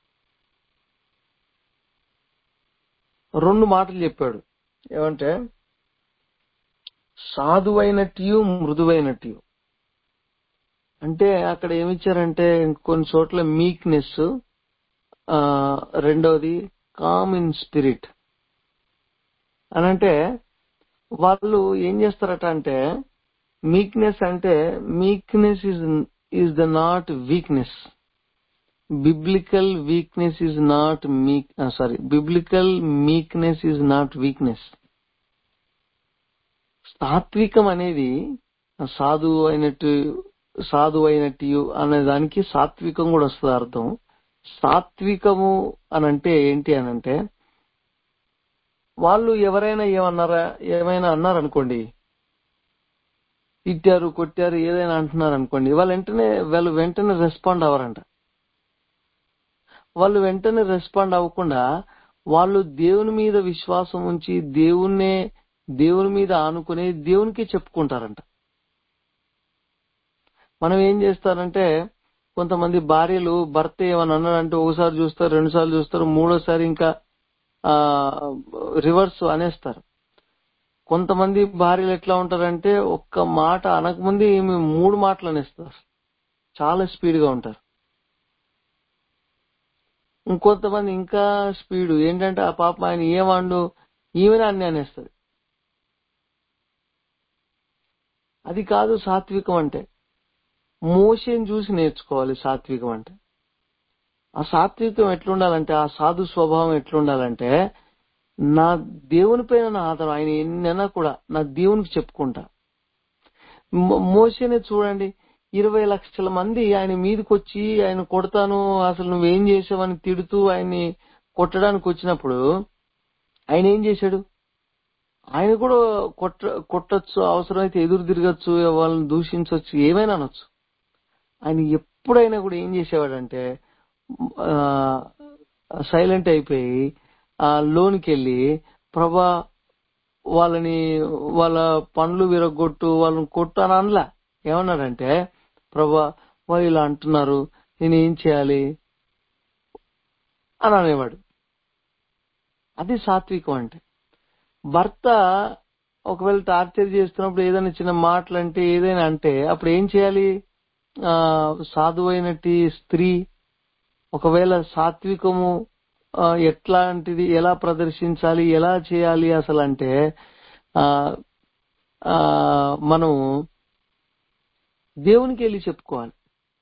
రెండు మాటలు చెప్పాడు ఏమంటే సాధువైనట్టు మృదువైనట్టు అంటే అక్కడ ఏమిచ్చారంటే కొన్ని చోట్ల మీక్నెస్ రెండవది కామ్ ఇన్ స్పిరిట్ అని అంటే వాళ్ళు ఏం చేస్తారట అంటే మీక్నెస్ అంటే meekness is is the not weakness biblical weakness is not meek sorry biblical meekness is not weakness సాత్వికం అనేది సాధు అయినట్టు సాధు అయినట్టు అనే దానికి సాత్వికం కూడా వస్తుంది అర్థం సాత్వికము అని అంటే ఏంటి అని అంటే వాళ్ళు ఎవరైనా ఏమన్నారా ఏమైనా అన్నారనుకోండి తిట్టారు కొట్టారు ఏదైనా అంటున్నారు అనుకోండి వాళ్ళు వెంటనే వాళ్ళు వెంటనే రెస్పాండ్ అవ్వరంట వాళ్ళు వెంటనే రెస్పాండ్ అవ్వకుండా వాళ్ళు దేవుని మీద విశ్వాసం ఉంచి దేవుణ్ణే దేవుని మీద ఆనుకుని దేవునికి చెప్పుకుంటారంట మనం ఏం చేస్తారంటే కొంతమంది భార్యలు భర్త ఏమని అన్నాడంటే ఒకసారి చూస్తారు రెండు సార్లు చూస్తారు మూడోసారి ఇంకా రివర్స్ అనేస్తారు కొంతమంది భార్యలు ఎట్లా ఉంటారంటే ఒక్క మాట అనకముందే ఈమె మూడు మాటలు అనేస్తారు చాలా స్పీడ్ గా ఉంటారు ఇంకొంతమంది ఇంకా స్పీడ్ ఏంటంటే ఆ పాప ఆయన ఏమండు ఈమెనే అన్ని అనేస్తుంది అది కాదు సాత్వికం అంటే మోషన్ చూసి నేర్చుకోవాలి సాత్వికం అంటే ఆ సాత్వికం ఎట్లుండాలంటే ఆ సాధు స్వభావం ఎట్లుండాలంటే నా దేవుని పైన నా ఆధారం ఆయన ఎన్నైనా కూడా నా దేవునికి చెప్పుకుంటా మో- మోషేనే చూడండి ఇరవై లక్షల మంది ఆయన మీదకి వచ్చి ఆయన కొడతాను అసలు నువ్వేం చేసావని తిడుతూ ఆయన్ని కొట్టడానికి వచ్చినప్పుడు ఆయన ఏం చేశాడు ఆయన కూడా కొట్ట కొట్టచ్చు అవసరమైతే ఎదురు తిరగచ్చు వాళ్ళని దూషించవచ్చు ఏమైనా అనొచ్చు ఆయన ఎప్పుడైనా కూడా ఏం చేసేవాడంటే సైలెంట్ అయిపోయి ఆ లోనికి వెళ్ళి ప్రభా వాళ్ళని వాళ్ళ పండ్లు విరగొట్టు వాళ్ళని కొట్టు అని అనలా ఏమన్నాడంటే ప్రభా వాళ్ళు ఇలా అంటున్నారు నేను ఏం చేయాలి అని అనేవాడు అది సాత్వికం అంటే భర్త ఒకవేళ టార్చర్ చేస్తున్నప్పుడు ఏదైనా చిన్న మాటలు అంటే ఏదైనా అంటే అప్పుడు ఏం చేయాలి ఆ సాధువైనట్టి స్త్రీ ఒకవేళ సాత్వికము ఆ, ఎట్లాంటిది ఎలా ప్రదర్శించాలి ఎలా చేయాలి అసలు అంటే ఆ ఆ, మనము దేవునికి వెళ్ళి చెప్పుకోవాలి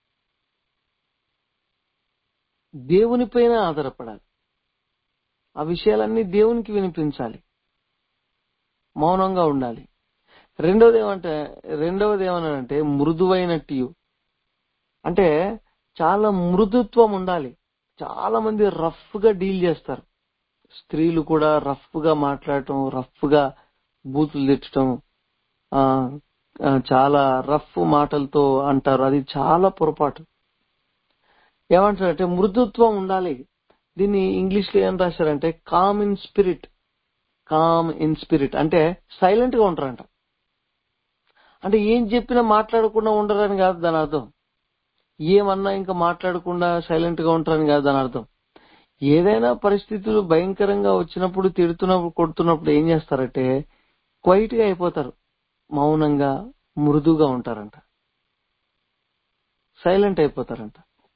దేవుని పైన ఆధారపడాలి ఆ విషయాలన్నీ దేవునికి వినిపించాలి మౌనంగా ఉండాలి రెండవది ఏమంటే రెండవది ఏమన్నానంటే మృదువైనట్టు అంటే చాలా మృదుత్వం ఉండాలి చాలా మంది రఫ్ గా డీల్ చేస్తారు స్త్రీలు కూడా రఫ్ గా మాట్లాడటం రఫ్ గా బూతులు తిట్టడం ఆ, ఆ, చాలా రఫ్ మాటలతో అంటారు అది చాలా పొరపాటు ఏమంటారంటే మృదుత్వం ఉండాలి దీన్ని ఇంగ్లీష్ లో ఏం రాశారంటే calm in spirit calm in spirit అంటే సైలెంట్ గా ఉంటారంట అంటే ఏం చెప్పినా మాట్లాడకుండా ఉండరని కాదు దాని అర్థం ఏమన్నా ఇంకా మాట్లాడకుండా సైలెంట్ గా ఉంటారని కాదు దాని అర్థం ఏదైనా పరిస్థితులు భయంకరంగా వచ్చినప్పుడు తిడుతున్నప్పుడు కొడుతున్నప్పుడు ఏం చేస్తారంటే క్వైట్ గా అయిపోతారు మౌనంగా మృదుగా ఉంటారంట సైలెంట్ అయిపోతారంట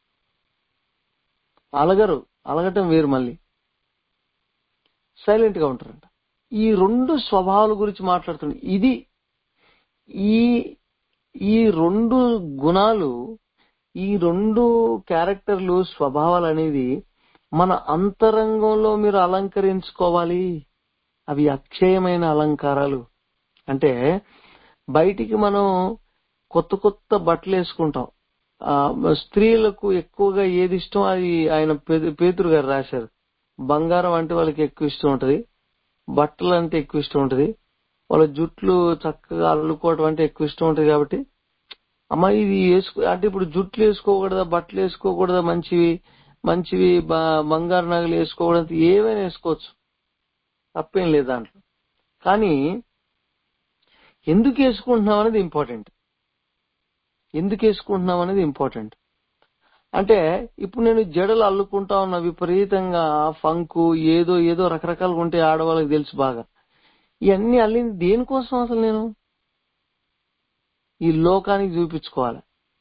అలగరు అలగటం వేరు మళ్ళీ సైలెంట్ గా ఉంటారంట ఈ రెండు స్వభావాల గురించి మాట్లాడుతున్నాడు ఇది ఈ ఈ రెండు గుణాలు ఈ రెండు క్యారెక్టర్లు స్వభావాలు అనేది మన అంతరంగంలో మీరు అలంకరించుకోవాలి అవి అక్షయమైన అలంకారాలు అంటే బయటికి మనం కొత్త కొత్త బట్టలు వేసుకుంటాం ఆ, స్త్రీలకు ఎక్కువగా ఏది ఇష్టం అది ఆయన పే- పేతురు గారు రాశారు బంగారం అంటే వాళ్ళకి ఎక్కువ ఇష్టం ఉంటది బట్టలు అంటే ఎక్కువ ఇష్టం ఉంటది వాళ్ళ జుట్లు చక్కగా అల్లుకోవడం అంటే ఎక్కువ ఇష్టం ఉంటది కాబట్టి అమ్మ ఇది వేసుకో అంటే ఇప్పుడు జుట్లు వేసుకోకూడదా బట్టలు వేసుకోకూడదా మంచివి మంచివి బ- బంగారు నగలు వేసుకోకూడదు ఏవైనా వేసుకోవచ్చు తప్పేం లేదు దాంట్లో కానీ ఎందుకు వేసుకుంటున్నాం అనేది ఇంపార్టెంట్ ఎందుకు వేసుకుంటున్నాం అనేది ఇంపార్టెంట్ అంటే ఇప్పుడు నేను జడలు అల్లుకుంటా ఉన్నా విపరీతంగా ఫంకు ఏదో ఏదో రకరకాలుగా ఉంటే ఆడవాళ్ళకి తెలుసు బాగా ఇవన్నీ అల్లింది దేనికోసం అసలు నేను ఈ లోకానికి చూపించుకోవాలి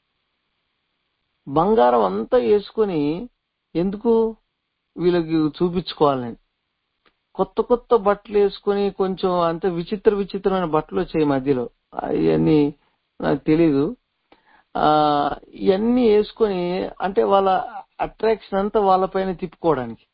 బంగారం అంతా వేసుకొని ఎందుకు వీళ్ళకి చూపించుకోవాలని కొత్త కొత్త బట్టలు వేసుకొని కొంచెం అంత విచిత్ర విచిత్రమైన బట్టలు వచ్చాయి మధ్యలో అవన్నీ నాకు తెలీదు ఆ ఇవన్నీ వేసుకొని అంటే వాళ్ళ అట్రాక్షన్ అంతా వాళ్ళపైన తిప్పుకోవడానికి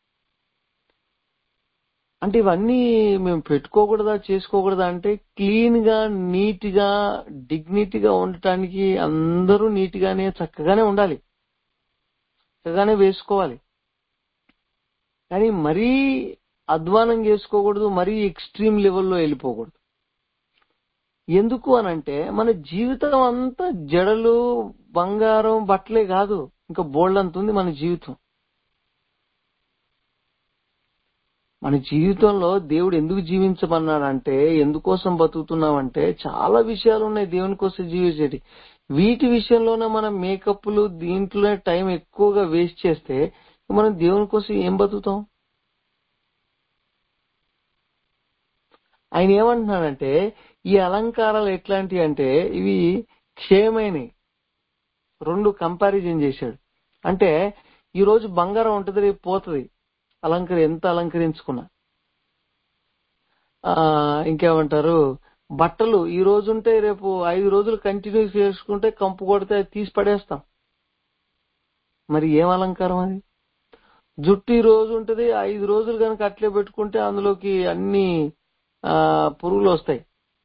అంటే ఇవన్నీ మేము పెట్టుకోకూడదా చేసుకోకూడదా అంటే క్లీన్ గా నీట్ గా డిగ్నిటీగా ఉండటానికి అందరూ నీట్ గానే చక్కగానే ఉండాలి చక్కగానే వేసుకోవాలి కానీ మరీ అధ్వానం చేసుకోకూడదు మరీ ఎక్స్ట్రీమ్ లెవెల్లో వెళ్ళిపోకూడదు ఎందుకు అనంటే మన జీవితం అంతా జడలు బంగారం బట్టలే కాదు ఇంకా బోల్డంత ఉంది మన జీవితం మన జీవితంలో దేవుడు ఎందుకు జీవించమన్నాడంటే ఎందుకోసం బతుకుతున్నామంటే చాలా విషయాలు ఉన్నాయి దేవుని కోసం జీవించేటి వీటి విషయంలోనే మనం మేకప్లు దీంట్లోనే టైం ఎక్కువగా వేస్ట్ చేస్తే మనం దేవుని కోసం ఏం బతుకుతాం ఆయన ఏమంటున్నాడంటే ఈ అలంకారాలు ఎట్లాంటివి అంటే ఇవి క్షయమైనవి రెండు కంపారిజన్ చేశాడు అంటే ఈ రోజు బంగారం ఉంటుంది రేపు పోతుంది అలంకరి ఎంత అలంకరించుకున్నా ఆ ఇంకేమంటారు బట్టలు ఈ రోజు ఉంటే రేపు ఐదు రోజులు కంటిన్యూ చేసుకుంటే కంపు కొడితే అది తీసి పడేస్తాం మరి ఏం అలంకారం అది జుట్టు ఈ రోజు ఉంటది ఐదు రోజులు కనుక అట్లే పెట్టుకుంటే అందులోకి అన్ని ఆ పురుగులు వస్తాయి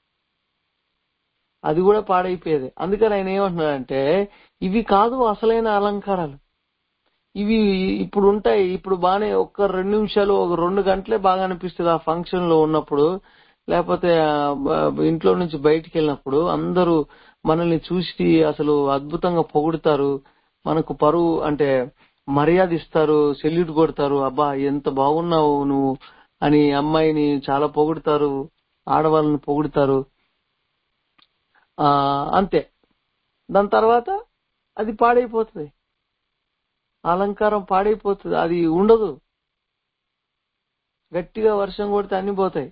అది కూడా పాడైపోయేది అందుకని ఆయన ఏమంటున్నాడంటే ఇవి కాదు అసలైన అలంకారాలు ఇవి ఇప్పుడు ఉంటాయి ఇప్పుడు బానే ఒక్క రెండు నిమిషాలు ఒక రెండు గంటలే బాగా అనిపిస్తుంది ఆ ఫంక్షన్ లో ఉన్నప్పుడు లేకపోతే ఆ బ- ఇంట్లో నుంచి బయటికి వెళ్ళినప్పుడు అందరూ మనల్ని చూసి అసలు అద్భుతంగా పొగుడుతారు మనకు పరువు అంటే మర్యాద ఇస్తారు సెల్యూట్ కొడతారు అబ్బా ఎంత బాగున్నావు నువ్వు అని అమ్మాయిని చాలా పొగుడుతారు ఆడవాళ్ళని పొగుడుతారు ఆ అంతే దాని తర్వాత అది పాడైపోతుంది అలంకారం పాడైపోతుంది అది ఉండదు గట్టిగా వర్షం కొడితే అన్ని పోతాయి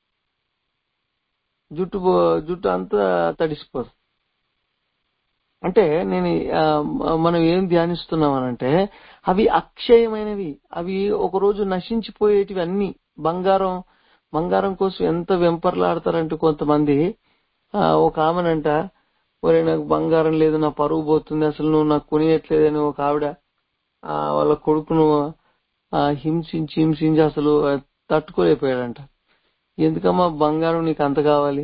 జుట్టు పో- జుట్టు అంతా తడిసిపోతుంది అంటే నేను ఆ, మనం ఏం ధ్యానిస్తున్నాం అనంటే అవి అక్షయమైనవి అవి ఒక రోజు నశించిపోయేటివి అన్ని బంగారం బంగారం కోసం ఎంత వెంపర్లాడతారంటే కొంతమంది ఆ, ఒక ఆమెనంట ఒరే నాకు బంగారం లేదు నా పరువు పోతుంది అసలు నువ్వు నాకు కొనియట్లేదని ఒక ఆవిడ ఆ, వాళ్ళ కొడుకును ఆ, హింసించి హింసించి అసలు ఆ, తట్టుకోలేకపోయాడంట ఎందుకమ్మా బంగారం నీకు అంత కావాలి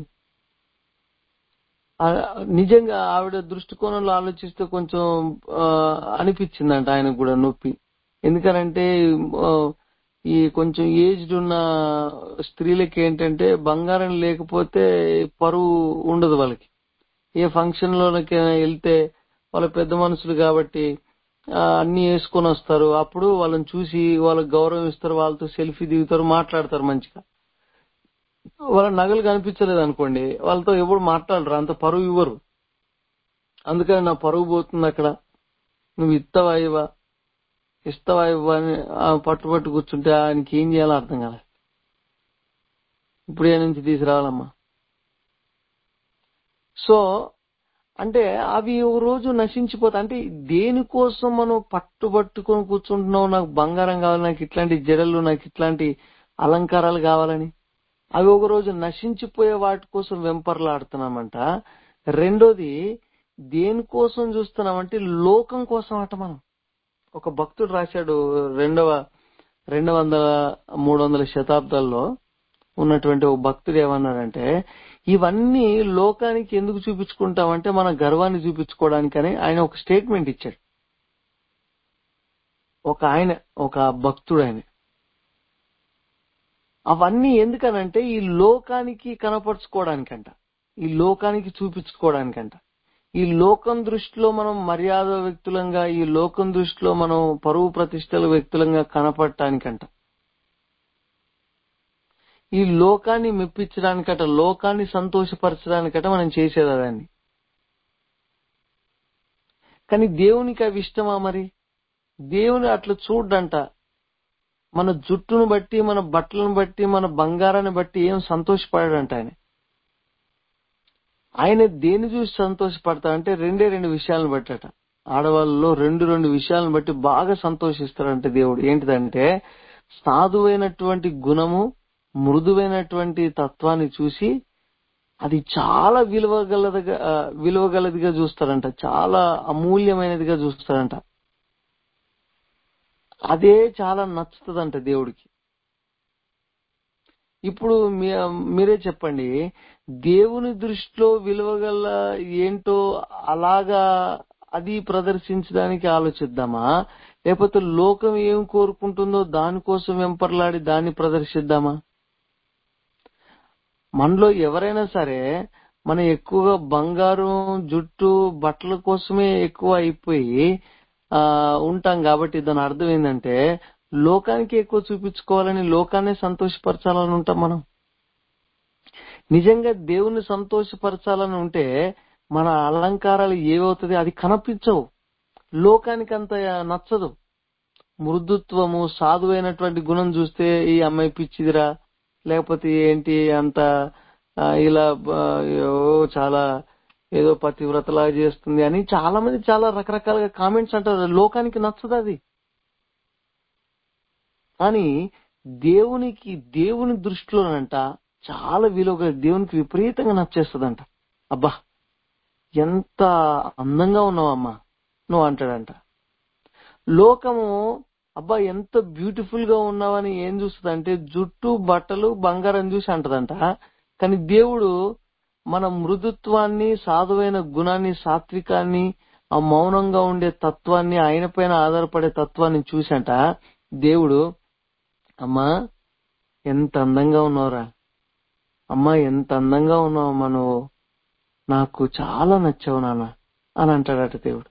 ఆ, నిజంగా ఆవిడ దృష్టికోణంలో ఆలోచిస్తే కొంచెం ఆ, అనిపించిందంట ఆయనకు కూడా నొప్పి ఎందుకనంటే ఆ, ఈ కొంచెం ఏజ్డ్ ఉన్న స్త్రీలకి ఏంటంటే బంగారం లేకపోతే పరువు ఉండదు వాళ్ళకి ఏ ఫంక్షన్ లోకి వెళ్తే వాళ్ళ పెద్ద మనుషులు కాబట్టి ఆ, అన్ని వేసుకొని వస్తారు అప్పుడు వాళ్ళని చూసి వాళ్ళకి గౌరవం ఇస్తారు వాళ్ళతో సెల్ఫీ దిగుతారు మాట్లాడతారు మంచిగా వాళ్ళ నగలు కనిపించలేదు అనుకోండి వాళ్ళతో ఎప్పుడు మాట్లాడరు అంత పరువు ఇవ్వరు అందుకని నా పరువు పోతుంది అక్కడ నువ్వు ఇస్తావా ఇవ్వా ఇస్తావా ఇవ్వా అని ఆ పట్టు పట్టు కూర్చుంటే ఆయనకి ఏం చేయాలో అర్థం కాలే ఇప్పుడు ఏ నుంచి తీసుకురావాలమ్మా సో అంటే అవి ఒక రోజు నశించిపోతాయి అంటే దేనికోసం మనం పట్టుబట్టుకొని కూర్చుంటున్నావు నాకు బంగారం కావాలి నాకు ఇట్లాంటి జడలు నాకు ఇట్లాంటి అలంకారాలు కావాలని అవి ఒక రోజు నశించిపోయే వాటి కోసం వెంపర్లాడుతున్నామంట రెండోది దేనికోసం చూస్తున్నామంటే లోకం కోసం అట మనం ఒక భక్తుడు రాశాడు రెండవ రెండు వందల మూడు వందల శతాబ్దాల్లో ఉన్నటువంటి ఒక భక్తుడు ఏమన్నాడంటే ఇవన్నీ లోకానికి ఎందుకు చూపించుకుంటామంటే మన గర్వాన్ని చూపించుకోవడానికని ఆయన ఒక స్టేట్మెంట్ ఇచ్చాడు ఒక ఆయన ఒక భక్తుడు ఆయన అవన్నీ ఎందుకనంటే ఈ లోకానికి కనపరుచుకోవడానికంట ఈ లోకానికి చూపించుకోవడానికంట ఈ లోకం దృష్టిలో మనం మర్యాద వ్యక్తులంగా ఈ లోకం దృష్టిలో మనం పరువు ప్రతిష్టల వ్యక్తులంగా కనపడటానికంట ఈ లోకాన్ని మెప్పించడానికట లోకాన్ని సంతోషపరచడానికట మనం చేసేది దాన్ని కానీ దేవునికి అవి ఇష్టమా మరి దేవుని అట్లా చూడ్డంట మన జుట్టును బట్టి మన బట్టలను బట్టి మన బంగారాన్ని బట్టి ఏం సంతోషపడాడంట ఆయన ఆయన దేని చూసి సంతోషపడతాడంటే రెండే రెండు విషయాలను బట్టట ఆడవాళ్ళలో రెండు రెండు విషయాలను బట్టి బాగా సంతోషిస్తాడంటే దేవుడు ఏంటిదంటే సాధువైనటువంటి గుణము మృదువైనటువంటి తత్వాన్ని చూసి అది చాలా విలువగలదిగా ఆ, విలువగలదిగా చూస్తాడంట చాలా అమూల్యమైనదిగా చూస్తాడంట అదే చాలా నచ్చుతుందంట దేవుడికి ఇప్పుడు మీ- మీరే చెప్పండి దేవుని దృష్టిలో విలువగల ఏంటో అలాగా అది ప్రదర్శించడానికి ఆలోచిద్దామా లేకపోతే లోకం ఏం కోరుకుంటుందో దానికోసం వెంపర్లాడి దాన్ని ప్రదర్శిద్దామా మనలో ఎవరైనా సరే మనం ఎక్కువగా బంగారం జుట్టు బట్టల కోసమే ఎక్కువ అయిపోయి ఆ ఉంటాం కాబట్టి దాని అర్థం ఏంటంటే లోకానికి ఎక్కువ చూపించుకోవాలని లోకాన్ని సంతోషపరచాలని ఉంటాం మనం నిజంగా దేవుని సంతోషపరచాలని ఉంటే మన అలంకారాలు ఏవవుతుంది అది కనిపించవు లోకానికి అంత నచ్చదు మృదుత్వము సాధువైనటువంటి గుణం చూస్తే ఈ అమ్మాయి పిచ్చిదిరా లేకపోతే ఏంటి అంత ఆ, ఇలా ఆ, ఓ చాలా ఏదో పతివ్రతలాగా చేస్తుంది అని చాలా మంది చాలా రకరకాలుగా కామెంట్స్ అంటారు లోకానికి నచ్చదు అది కానీ దేవునికి దేవుని దృష్టిలోనంట చాలా విలువగా దేవునికి విపరీతంగా నచ్చేస్తుందంట అబ్బా ఎంత అందంగా ఉన్నావమ్మా నువ్వు అంటాడంట లోకము అబ్బా ఎంత బ్యూటిఫుల్ గా ఉన్నావని ఏం చూస్తుందంటే జుట్టు బట్టలు బంగారం చూసి అంటదంట కానీ దేవుడు మన మృదుత్వాన్ని సాధువైన గుణాన్ని సాత్వికాన్ని ఆ మౌనంగా ఉండే తత్వాన్ని ఆయన పైన ఆధారపడే తత్వాన్ని చూసంట దేవుడు అమ్మా ఎంత అందంగా ఉన్నావురా అమ్మా ఎంత అందంగా ఉన్నావమ్మా నువ్వు నాకు చాలా నచ్చావు నాన్న అని అంటాడట దేవుడు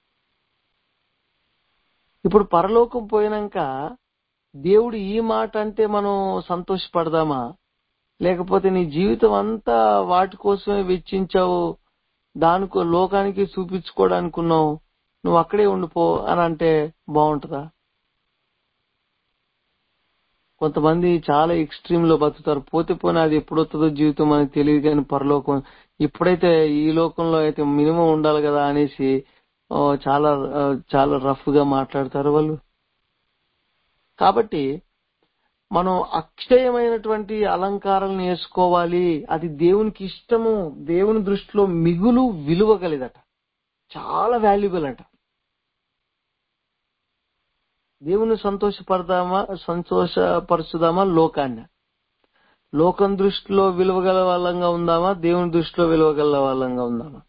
ఇప్పుడు పరలోకం పోయినాక దేవుడు ఈ మాట అంటే మనం సంతోషపడదామా లేకపోతే నీ జీవితం అంతా వాటి కోసమే వెచ్చించావు దానికో లోకానికి చూపించుకోవడానికి ఉన్నావు నువ్వు అక్కడే ఉండిపో అని అంటే బాగుంటుందా కొంతమంది చాలా ఎక్స్ట్రీమ్ లో బతుకుతారు పోతే పోనీ అది ఎప్పుడు వస్తుందో జీవితం మనకి తెలియదు కానీ పరలోకం ఇప్పుడైతే ఈ లోకంలో అయితే మినిమం ఉండాలి కదా అనేసి ఆ, చాలా ఆ, చాలా రఫ్ గా మాట్లాడతారు వాళ్ళు కాబట్టి మనం అక్షయమైనటువంటి అలంకారాలను వేసుకోవాలి అది దేవునికి ఇష్టము దేవుని దృష్టిలో మిగులు విలువ కలిదట చాలా వాల్యుబుల్ అంట దేవుని సంతోషపడదామా సంతోషపరచుదామా లోకాన్ని లోకం దృష్టిలో విలువగల వాళ్ళంగా ఉందామా దేవుని దృష్టిలో విలువగల వాళ్ళంగా ఉందామా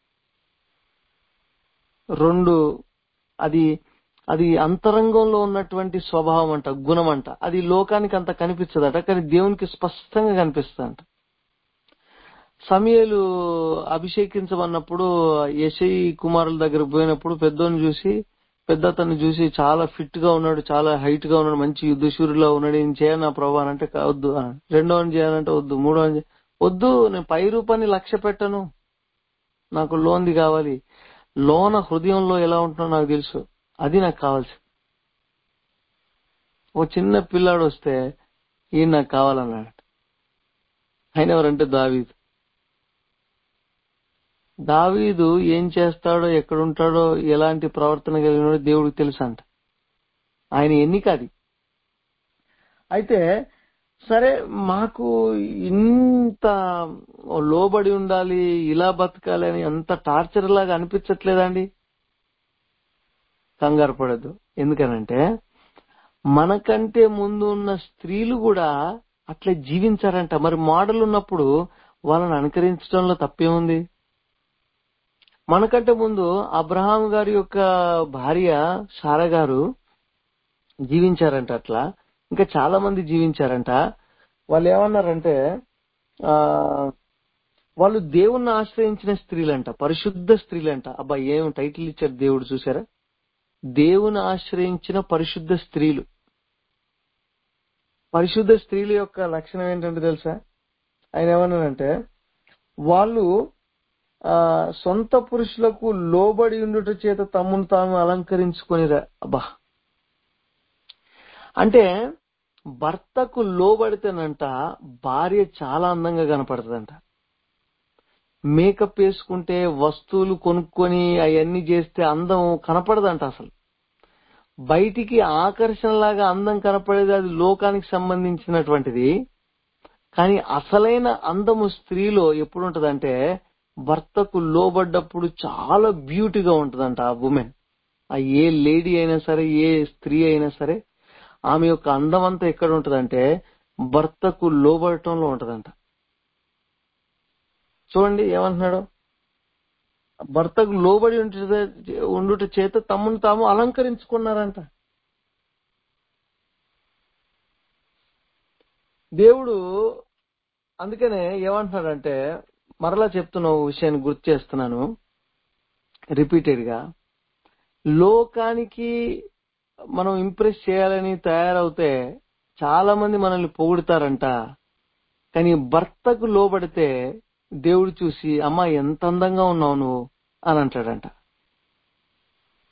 రెండు అది అది అంతరంగంలో ఉన్నటువంటి స్వభావం అంట గుణం అంట అది లోకానికి అంత కనిపించదట కానీ దేవునికి స్పష్టంగా కనిపిస్తుందంట సమయలు అభిషేకించమన్నప్పుడు యశై కుమారుల దగ్గర పోయినప్పుడు పెద్దోని చూసి పెద్ద అతన్ని చూసి చాలా ఫిట్ గా ఉన్నాడు చాలా హైట్ గా ఉన్నాడు మంచి యుద్ధశూరులా ఉన్నాడు ఏం చేయను నా ప్రభు అని అంటే "కా- వద్దు అన్నాడు. రెండో అని చేయాలంటే వద్దు మూడో అని చే- వద్దు నేను పై రూపాన్ని లక్ష్య పెట్టను నాకు లోన్ది కావాలి లోన హృదయంలో ఎలా ఉంటుందో నాకు తెలుసు అది నాకు కావాల్సి ఓ చిన్న పిల్లాడు వస్తే ఈయన నాకు కావాలన్నాడు ఆయన ఎవరంటే దావీదు దావీదు ఏం చేస్తాడో ఎక్కడుంటాడో ఎలాంటి ప్రవర్తన కలిగినాడో దేవుడికి తెలుసు అంట ఆయన ఎన్నిక అది అయితే సరే మాకు ఇంత లోబడి ఉండాలి ఇలా బతకాలి అని ఎంత టార్చర్ లాగా అనిపించట్లేదండి కంగారు పడద్దు ఎందుకనంటే మనకంటే ముందు ఉన్న స్త్రీలు కూడా అట్లా జీవించారంట మరి మోడల్ ఉన్నప్పుడు వాళ్ళని అనుకరించడంలో తప్పేముంది మనకంటే ముందు అబ్రహాం గారి యొక్క భార్య సారా గారు జీవించారంట అట్లా ఇంకా చాలా మంది జీవించారంట వాళ్ళు ఏమన్నారంటే ఆ వాళ్ళు దేవుణ్ణి ఆశ్రయించిన స్త్రీలంట పరిశుద్ధ స్త్రీలంట అబ్బా ఏం టైటిల్ ఇచ్చారు దేవుడు చూసారా దేవుని ఆశ్రయించిన పరిశుద్ధ స్త్రీలు పరిశుద్ధ స్త్రీల యొక్క లక్షణం ఏంటంటే తెలుసా ఆయన ఏమన్నానంటే వాళ్ళు ఆ సొంత పురుషులకు లోబడి ఉండుట చేత తమ్మును తాము అలంకరించుకొనిరా అబ్బా అంటే భర్తకు లోబడితేనంట భార్య చాలా అందంగా కనపడుతుందంట మేకప్ వేసుకుంటే వస్తువులు కొనుక్కొని అవన్నీ చేస్తే అందం కనపడదంట అసలు బయటికి ఆకర్షణలాగా అందం కనపడేది అది లోకానికి సంబంధించినటువంటిది కానీ అసలైన అందము స్త్రీలో ఎప్పుడు ఉంటదంటే భర్తకు లోబడ్డప్పుడు చాలా బ్యూటీగా ఉంటదంట ఆ ఉమెన్ ఆ ఏ లేడీ అయినా సరే ఏ స్త్రీ అయినా సరే ఆమె యొక్క అందం అంతా ఎక్కడ ఉంటదంటే భర్తకు లోబడటంలో ఉంటదంట చూడండి ఏమంటున్నాడు భర్తకు లోబడి ఉంటుట ఉండుట చేత తమ్మును తాము అలంకరించుకున్నారంట దేవుడు అందుకనే ఏమంటున్నాడంటే మరలా చెప్తున్న ఓ విషయాన్ని గుర్తు చేస్తున్నాను రిపీటెడ్ గా లోకానికి మనం ఇంప్రెస్ చేయాలని తయారవుతే చాలా మంది మనల్ని పొగుడుతారంట కానీ భర్తకు లోబడితే దేవుడు చూసి అమ్మా ఎంత అందంగా ఉన్నావు నువ్వు అని అంటాడంట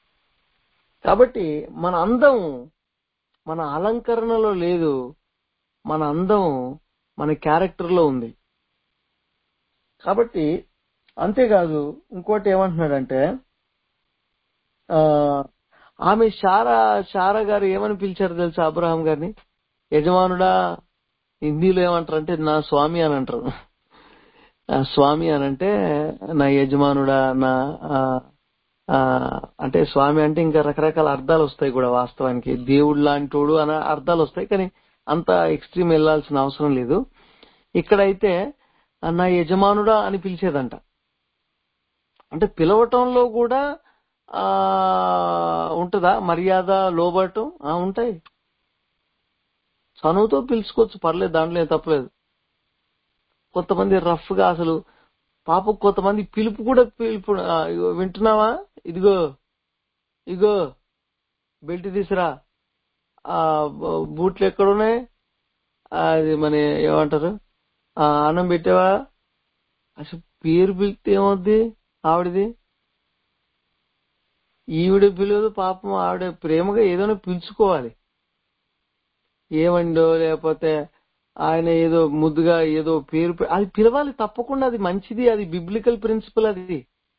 కాబట్టి మన అందం మన అలంకరణలో లేదు మన అందం మన క్యారెక్టర్ లో ఉంది కాబట్టి అంతేకాదు ఇంకోటి ఏమంటున్నాడంటే ఆ ఆమె షారా షారా గారు ఏమని పిలిచారు తెలుసా అబ్రహాం గారిని యజమానుడా హిందీలో ఏమంటారు అంటే నా స్వామి అని అంటారు ఆ స్వామి అని అంటే నా యజమానుడా నా ఆ, ఆ, అంటే స్వామి అంటే ఇంకా రకరకాల అర్థాలు వస్తాయి కూడా వాస్తవానికి దేవుడు లాంటోడు అనే అర్థాలు వస్తాయి కానీ అంత ఎక్స్ట్రీమ్ వెళ్ళాల్సిన అవసరం లేదు ఇక్కడైతే ఆ, నా యజమానుడా అని పిలిచేదంట అంటే పిలవటంలో కూడా ఆ ఉంటుందా మర్యాద లోబడటం ఆ ఉంటాయి చనువుతో పిలుచుకోవచ్చు పర్లేదు దాంట్లో ఏం తప్పలేదు కొంతమంది రఫ్ గా అసలు పాప కొంతమంది పిలుపు కూడా పిలుపు ఆ, ఇగో వింటున్నావా ఇదిగో ఇగో బెల్ట్ తీసురా ఆ బ- బూట్లు ఎక్కడున్నాయి ఆ, అది మన ఏమంటారు ఆ అన్నం పెట్టావా అసలు పేరు పిలిస్తే ఏమవుద్ది ఆవిడది ఈవిడ పిలవదు పాపం ఆవిడ ప్రేమగా ఏదైనా పిలుచుకోవాలి ఏమండో లేకపోతే ఆయన ఏదో ముద్దుగా ఏదో పేరు పె- అది పిలవాలి తప్పకుండా అది మంచిది అది బిబ్లికల్ ప్రిన్సిపల్ అది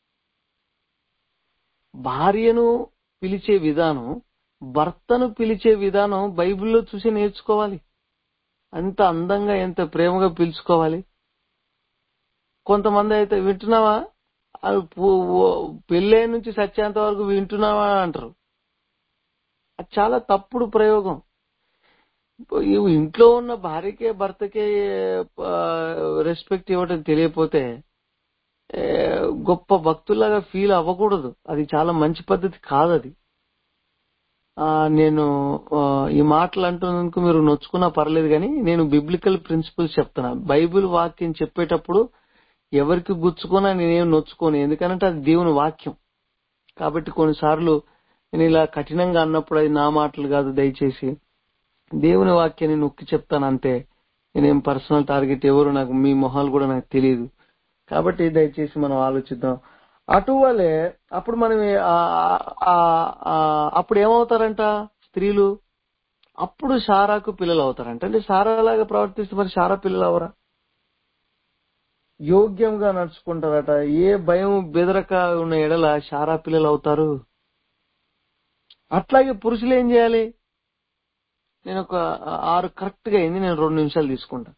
భార్యను పిలిచే విధానం భర్తను పిలిచే విధానం బైబిల్లో చూసి నేర్చుకోవాలి అంత అందంగా ఎంత ప్రేమగా పిలుచుకోవాలి కొంతమంది అయితే వింటున్నావా అది పు- ఓ- పెళ్ళే నుంచి సత్యాంత వరకు వింటున్నావా అంటారు అది చాలా తప్పుడు ప్రయోగం ఈ ఇంట్లో ఉన్న భార్యకే భర్తకే రెస్పెక్ట్ ఇవ్వడం తెలియపోతే ఏ, గొప్ప భక్తులాగా ఫీల్ అవ్వకూడదు అది చాలా మంచి పద్ధతి కాదు అది ఆ, నేను ఆ, ఈ మాటలు అంటున్నందుకు మీరు నొచ్చుకున్నా పర్లేదు కానీ నేను బిబ్లికల్ ప్రిన్సిపల్స్ చెప్తున్నా బైబిల్ వాక్యం చెప్పేటప్పుడు ఎవరికి గుచ్చుకున్నా నేనేం నొచ్చుకోను ఎందుకంటే అది దేవుని వాక్యం కాబట్టి కొన్నిసార్లు నేను ఇలా కఠినంగా అన్నప్పుడు అది నా మాటలు కాదు దయచేసి దేవుని వాక్యాన్ని నొక్కి చెప్తాను అంతే నేనేం పర్సనల్ టార్గెట్ ఎవరు నాకు మీ మొహాలు కూడా నాకు తెలియదు కాబట్టి దయచేసి మనం ఆలోచిద్దాం అటువలే అప్పుడు మనం ఏ- ఆ- ఆ- ఆ- అప్పుడు ఏమవుతారంట స్త్రీలు అప్పుడు సారాకు పిల్లలు అవుతారంట అంటే సారాలాగా ప్రవర్తిస్తే మరి సారా పిల్లలు అవరా యోగ్యంగా నడుచుకుంటారట ఏ భయం బెదరక ఉన్న ఎడల సారా పిల్లలు అవుతారు అట్లాగే పురుషులు ఏం చేయాలి నేను ఒక ఆరు కరెక్ట్ గా అయింది నేను రెండు నిమిషాలు తీసుకుంటా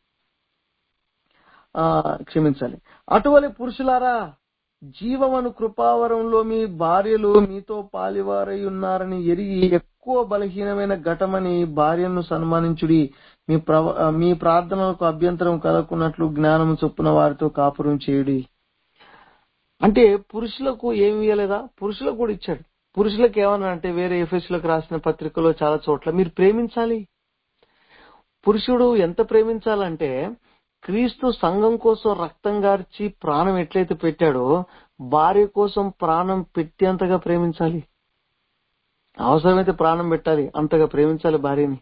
ఆ క్షమించాలి అటువలే పురుషులారా జీవమను కృపావరంలో మీ భార్యలు మీతో పాలివారై ఉన్నారని ఎరిగి ఎక్కువ బలహీనమైన ఘటమని భార్యను సన్మానించుడి మీ ప్రవ మీ ప్రార్థనలకు అభ్యంతరం కలగకున్నట్లు జ్ఞానం చొప్పున వారితో కాపురం చేయుడి అంటే పురుషులకు ఏమి ఇవ్వలేదా పురుషులకు కూడా ఇచ్చాడు పురుషులకు ఏమన్నా అంటే వేరే ఎఫ్ఎస్లకు రాసిన పత్రికలో చాలా చోట్ల మీరు ప్రేమించాలి పురుషుడు ఎంత ప్రేమించాలంటే క్రీస్తు సంఘం కోసం రక్తం గార్చి ప్రాణం ఎట్లయితే పెట్టాడో భార్య కోసం ప్రాణం పెట్టేంతగా ప్రేమించాలి అవసరమైతే ప్రాణం పెట్టాలి అంతగా ప్రేమించాలి భార్యని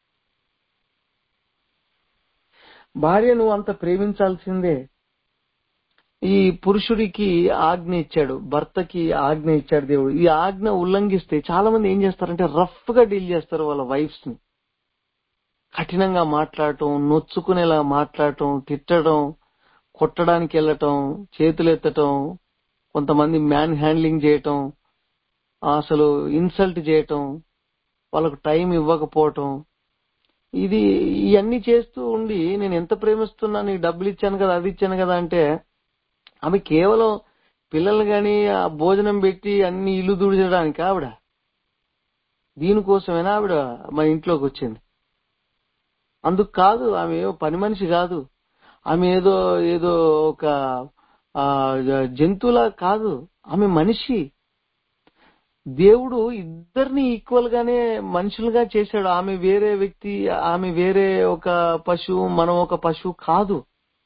భార్యను అంత ప్రేమించాల్సిందే ఈ పురుషుడికి ఆజ్ఞ ఇచ్చాడు భర్తకి ఆజ్ఞ ఇచ్చాడు దేవుడు ఈ ఆజ్ఞ ఉల్లంఘిస్తే చాలా మంది ఏం చేస్తారంటే రఫ్ గా డీల్ చేస్తారు వాళ్ళ వైఫ్స్ ని కఠినంగా మాట్లాడటం నొచ్చుకునేలా మాట్లాడటం తిట్టడం కొట్టడానికి వెళ్ళటం చేతులు ఎత్తటం కొంతమంది మ్యాన్ హ్యాండ్లింగ్ చేయటం అసలు ఇన్సల్ట్ చేయటం వాళ్ళకు టైం ఇవ్వకపోవటం ఇది ఇవన్నీ చేస్తూ ఉండి నేను ఎంత ప్రేమిస్తున్నా నీకు డబ్బులు ఇచ్చాను కదా అది ఇచ్చాను కదా అంటే ఆమె కేవలం పిల్లలు గాని ఆ భోజనం పెట్టి అన్ని ఇల్లు దుడిచడానికి ఆవిడ దీనికోసమేనా ఆవిడ మన ఇంట్లోకి వచ్చింది అందుకు కాదు ఆమె ఏదో పని మనిషి కాదు ఆమె ఏదో ఏదో ఒక ఆ జంతువులా కాదు ఆమె మనిషి దేవుడు ఇద్దరిని ఈక్వల్ గానే మనుషులుగా చేశాడు ఆమె వేరే వ్యక్తి ఆమె వేరే ఒక పశువు మనం ఒక పశువు కాదు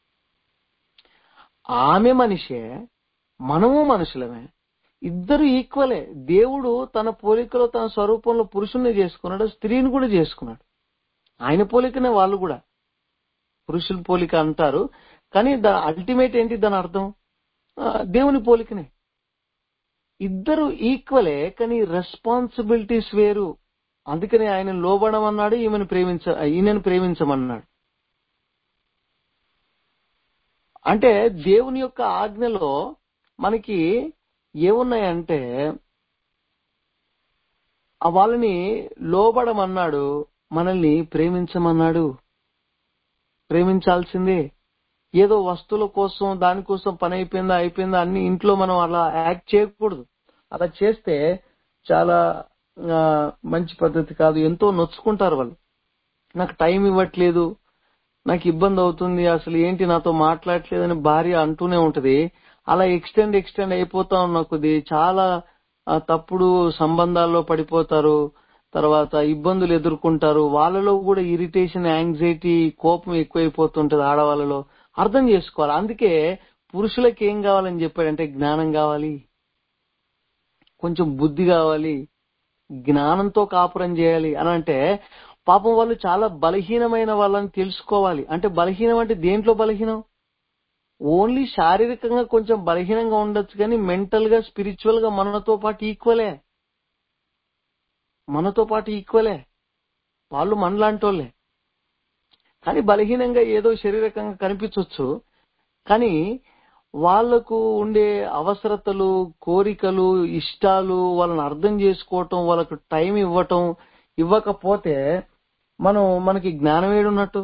ఆమె మనిషే మనము మనుషులమే ఇద్దరు ఈక్వలే దేవుడు తన పోలికలో తన స్వరూపంలో పురుషుణ్ణి చేసుకున్నాడు స్త్రీని కూడా చేసుకున్నాడు ఆయన పోలికనే వాళ్ళు కూడా పురుషుల పోలిక అంటారు కానీ దాని అల్టిమేట్ ఏంటి దాని అర్థం ఆ, దేవుని పోలికనే ఇద్దరు ఈక్వలే కానీ రెస్పాన్సిబిలిటీస్ వేరు అందుకని ఆయన లోబడమన్నాడు ఈమెను ప్రేమించ ఈయనను ప్రేమించమన్నాడు అంటే దేవుని యొక్క ఆజ్ఞలో మనకి ఏమున్నాయంటే ఆ వాళ్ళని లోబడమన్నాడు మనల్ని ప్రేమించమన్నాడు ప్రేమించాల్సిందే ఏదో వస్తువుల కోసం దానికోసం పని అయిపోయిందా అయిపోయిందా అన్ని ఇంట్లో మనం అలా యాక్ట్ చేయకూడదు అలా చేస్తే చాలా ఆ, మంచి పద్ధతి కాదు ఎంతో నొచ్చుకుంటారు వాళ్ళు నాకు టైం ఇవ్వట్లేదు నాకు ఇబ్బంది అవుతుంది అసలు ఏంటి నాతో మాట్లాడట్లేదని భార్య అంటూనే ఉంటది అలా ఎక్స్టెండ్ ఎక్స్టెండ్ అయిపోతా ఉన్న కొద్ది చాలా ఆ, తప్పుడు సంబంధాల్లో పడిపోతారు తర్వాత ఇబ్బందులు ఎదుర్కొంటారు వాళ్ళలో కూడా ఇరిటేషన్ యాంగ్జైటీ కోపం ఎక్కువైపోతుంటది ఆడవాళ్ళలో అర్థం చేసుకోవాలి అందుకే పురుషులకు ఏం కావాలని చెప్పాడంటే జ్ఞానం కావాలి కొంచెం బుద్ధి కావాలి జ్ఞానంతో కాపురం చేయాలి అని అంటే పాపం వాళ్ళు చాలా బలహీనమైన వాళ్ళని తెలుసుకోవాలి అంటే బలహీనం అంటే దేంట్లో బలహీనం ఓన్లీ శారీరకంగా కొంచెం బలహీనంగా ఉండొచ్చు కానీ మెంటల్ గా స్పిరిచువల్ గా మనతో పాటు ఈక్వలే మనతో పాటు ఈక్వలే వాళ్ళు మనలాంటి వాళ్ళే కానీ బలహీనంగా ఏదో శారీరకంగా కనిపించవచ్చు కానీ వాళ్లకు ఉండే అవసరతలు కోరికలు ఇష్టాలు వాళ్ళని అర్థం చేసుకోవటం వాళ్ళకు టైం ఇవ్వటం ఇవ్వకపోతే మనం మనకి జ్ఞానం ఏడున్నట్టు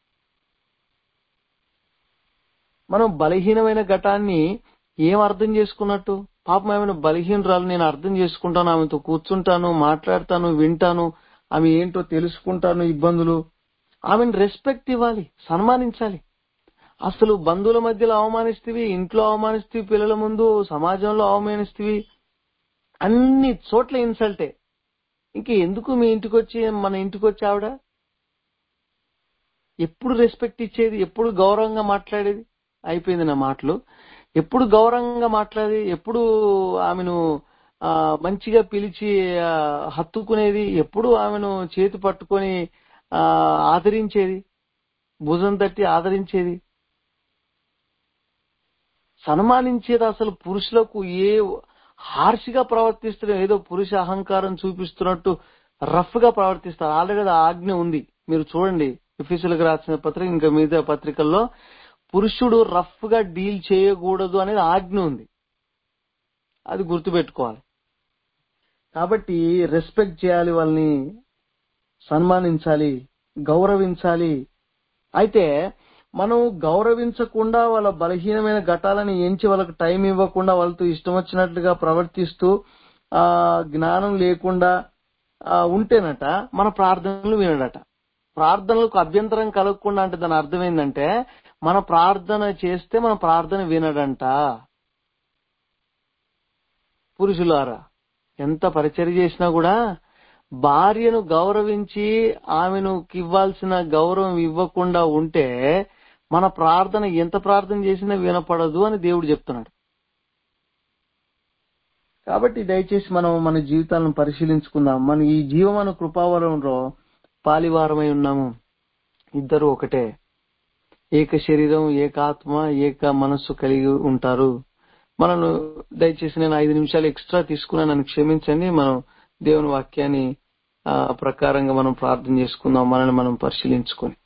మనం బలహీనమైన ఘటాన్ని ఏం అర్థం చేసుకున్నట్టు పాపం ఆమెను బలహీనరాలు నేను అర్థం చేసుకుంటాను ఆమెతో కూర్చుంటాను మాట్లాడతాను వింటాను ఆమె ఏంటో తెలుసుకుంటాను ఇబ్బందులు ఆమెను రెస్పెక్ట్ ఇవ్వాలి సన్మానించాలి అసలు బంధువుల మధ్యలో అవమానిస్తేవి ఇంట్లో అవమానిస్తేవి పిల్లల ముందు సమాజంలో అవమానిస్తేవి అన్ని చోట్ల ఇన్సల్టే ఇంక ఎందుకు మీ ఇంటికి వచ్చి మన ఇంటికి వచ్చి ఆవిడ ఎప్పుడు రెస్పెక్ట్ ఇచ్చేది ఎప్పుడు గౌరవంగా మాట్లాడేది అయిపోయింది నా మాటలు ఎప్పుడు గౌరవంగా మాట్లాడేది ఎప్పుడు ఆమెను ఆ, మంచిగా పిలిచి ఆ, హత్తుకునేది ఎప్పుడు ఆమెను చేతి పట్టుకొని ఆ, ఆదరించేది భుజం తట్టి ఆదరించేది సన్మానించేది అసలు పురుషులకు ఏ హార్ష్ గా ప్రవర్తిస్తున్న ఏదో పురుష అహంకారం చూపిస్తున్నట్టు రఫ్ గా ప్రవర్తిస్తారు ఆల్రెడీ అది ఆజ్ఞ ఉంది మీరు చూడండి ఎఫీసులకు రాసిన పత్రిక ఇంకా మిగతా పత్రికల్లో పురుషుడు రఫ్ గా డీల్ చేయకూడదు అనేది ఆజ్ఞ ఉంది అది గుర్తుపెట్టుకోవాలి కాబట్టి రెస్పెక్ట్ చేయాలి వాళ్ళని సన్మానించాలి గౌరవించాలి అయితే మనం గౌరవించకుండా వాళ్ళ బలహీనమైన ఘటాలని ఎంచి వాళ్ళకి టైం ఇవ్వకుండా వాళ్ళతో ఇష్టం వచ్చినట్లుగా ప్రవర్తిస్తూ ఆ జ్ఞానం లేకుండా ఆ, ఉంటేనట మన ప్రార్థనలు వినడట ప్రార్థనలకు అభ్యంతరం కలగకుండా అంటే దాని అర్థం ఏంటంటే మన ప్రార్థన చేస్తే మన ప్రార్థన వినడంట పురుషులారా ఎంత పరిచర్య చేసినా కూడా భార్యను గౌరవించి ఆమెను ఇవ్వాల్సిన గౌరవం ఇవ్వకుండా ఉంటే మన ప్రార్థన ఎంత ప్రార్థన చేసినా వినపడదు అని దేవుడు చెప్తున్నాడు కాబట్టి దయచేసి మనం మన జీవితాలను పరిశీలించుకుందాం మన ఈ జీవమాన కృపావరంలో పాలివారమై ఉన్నాము ఇద్దరు ఒకటే ఏక శరీరం ఏక ఆత్మ ఏక మనస్సు కలిగి ఉంటారు మనం దయచేసి నేను ఐదు నిమిషాలు ఎక్స్ట్రా తీసుకున్నా నన్ను క్షమించండి మనం దేవుని వాక్యాన్ని ఆ ప్రకారంగా మనం ప్రార్థన చేసుకుందాం మనల్ని మనం పరిశీలించుకొని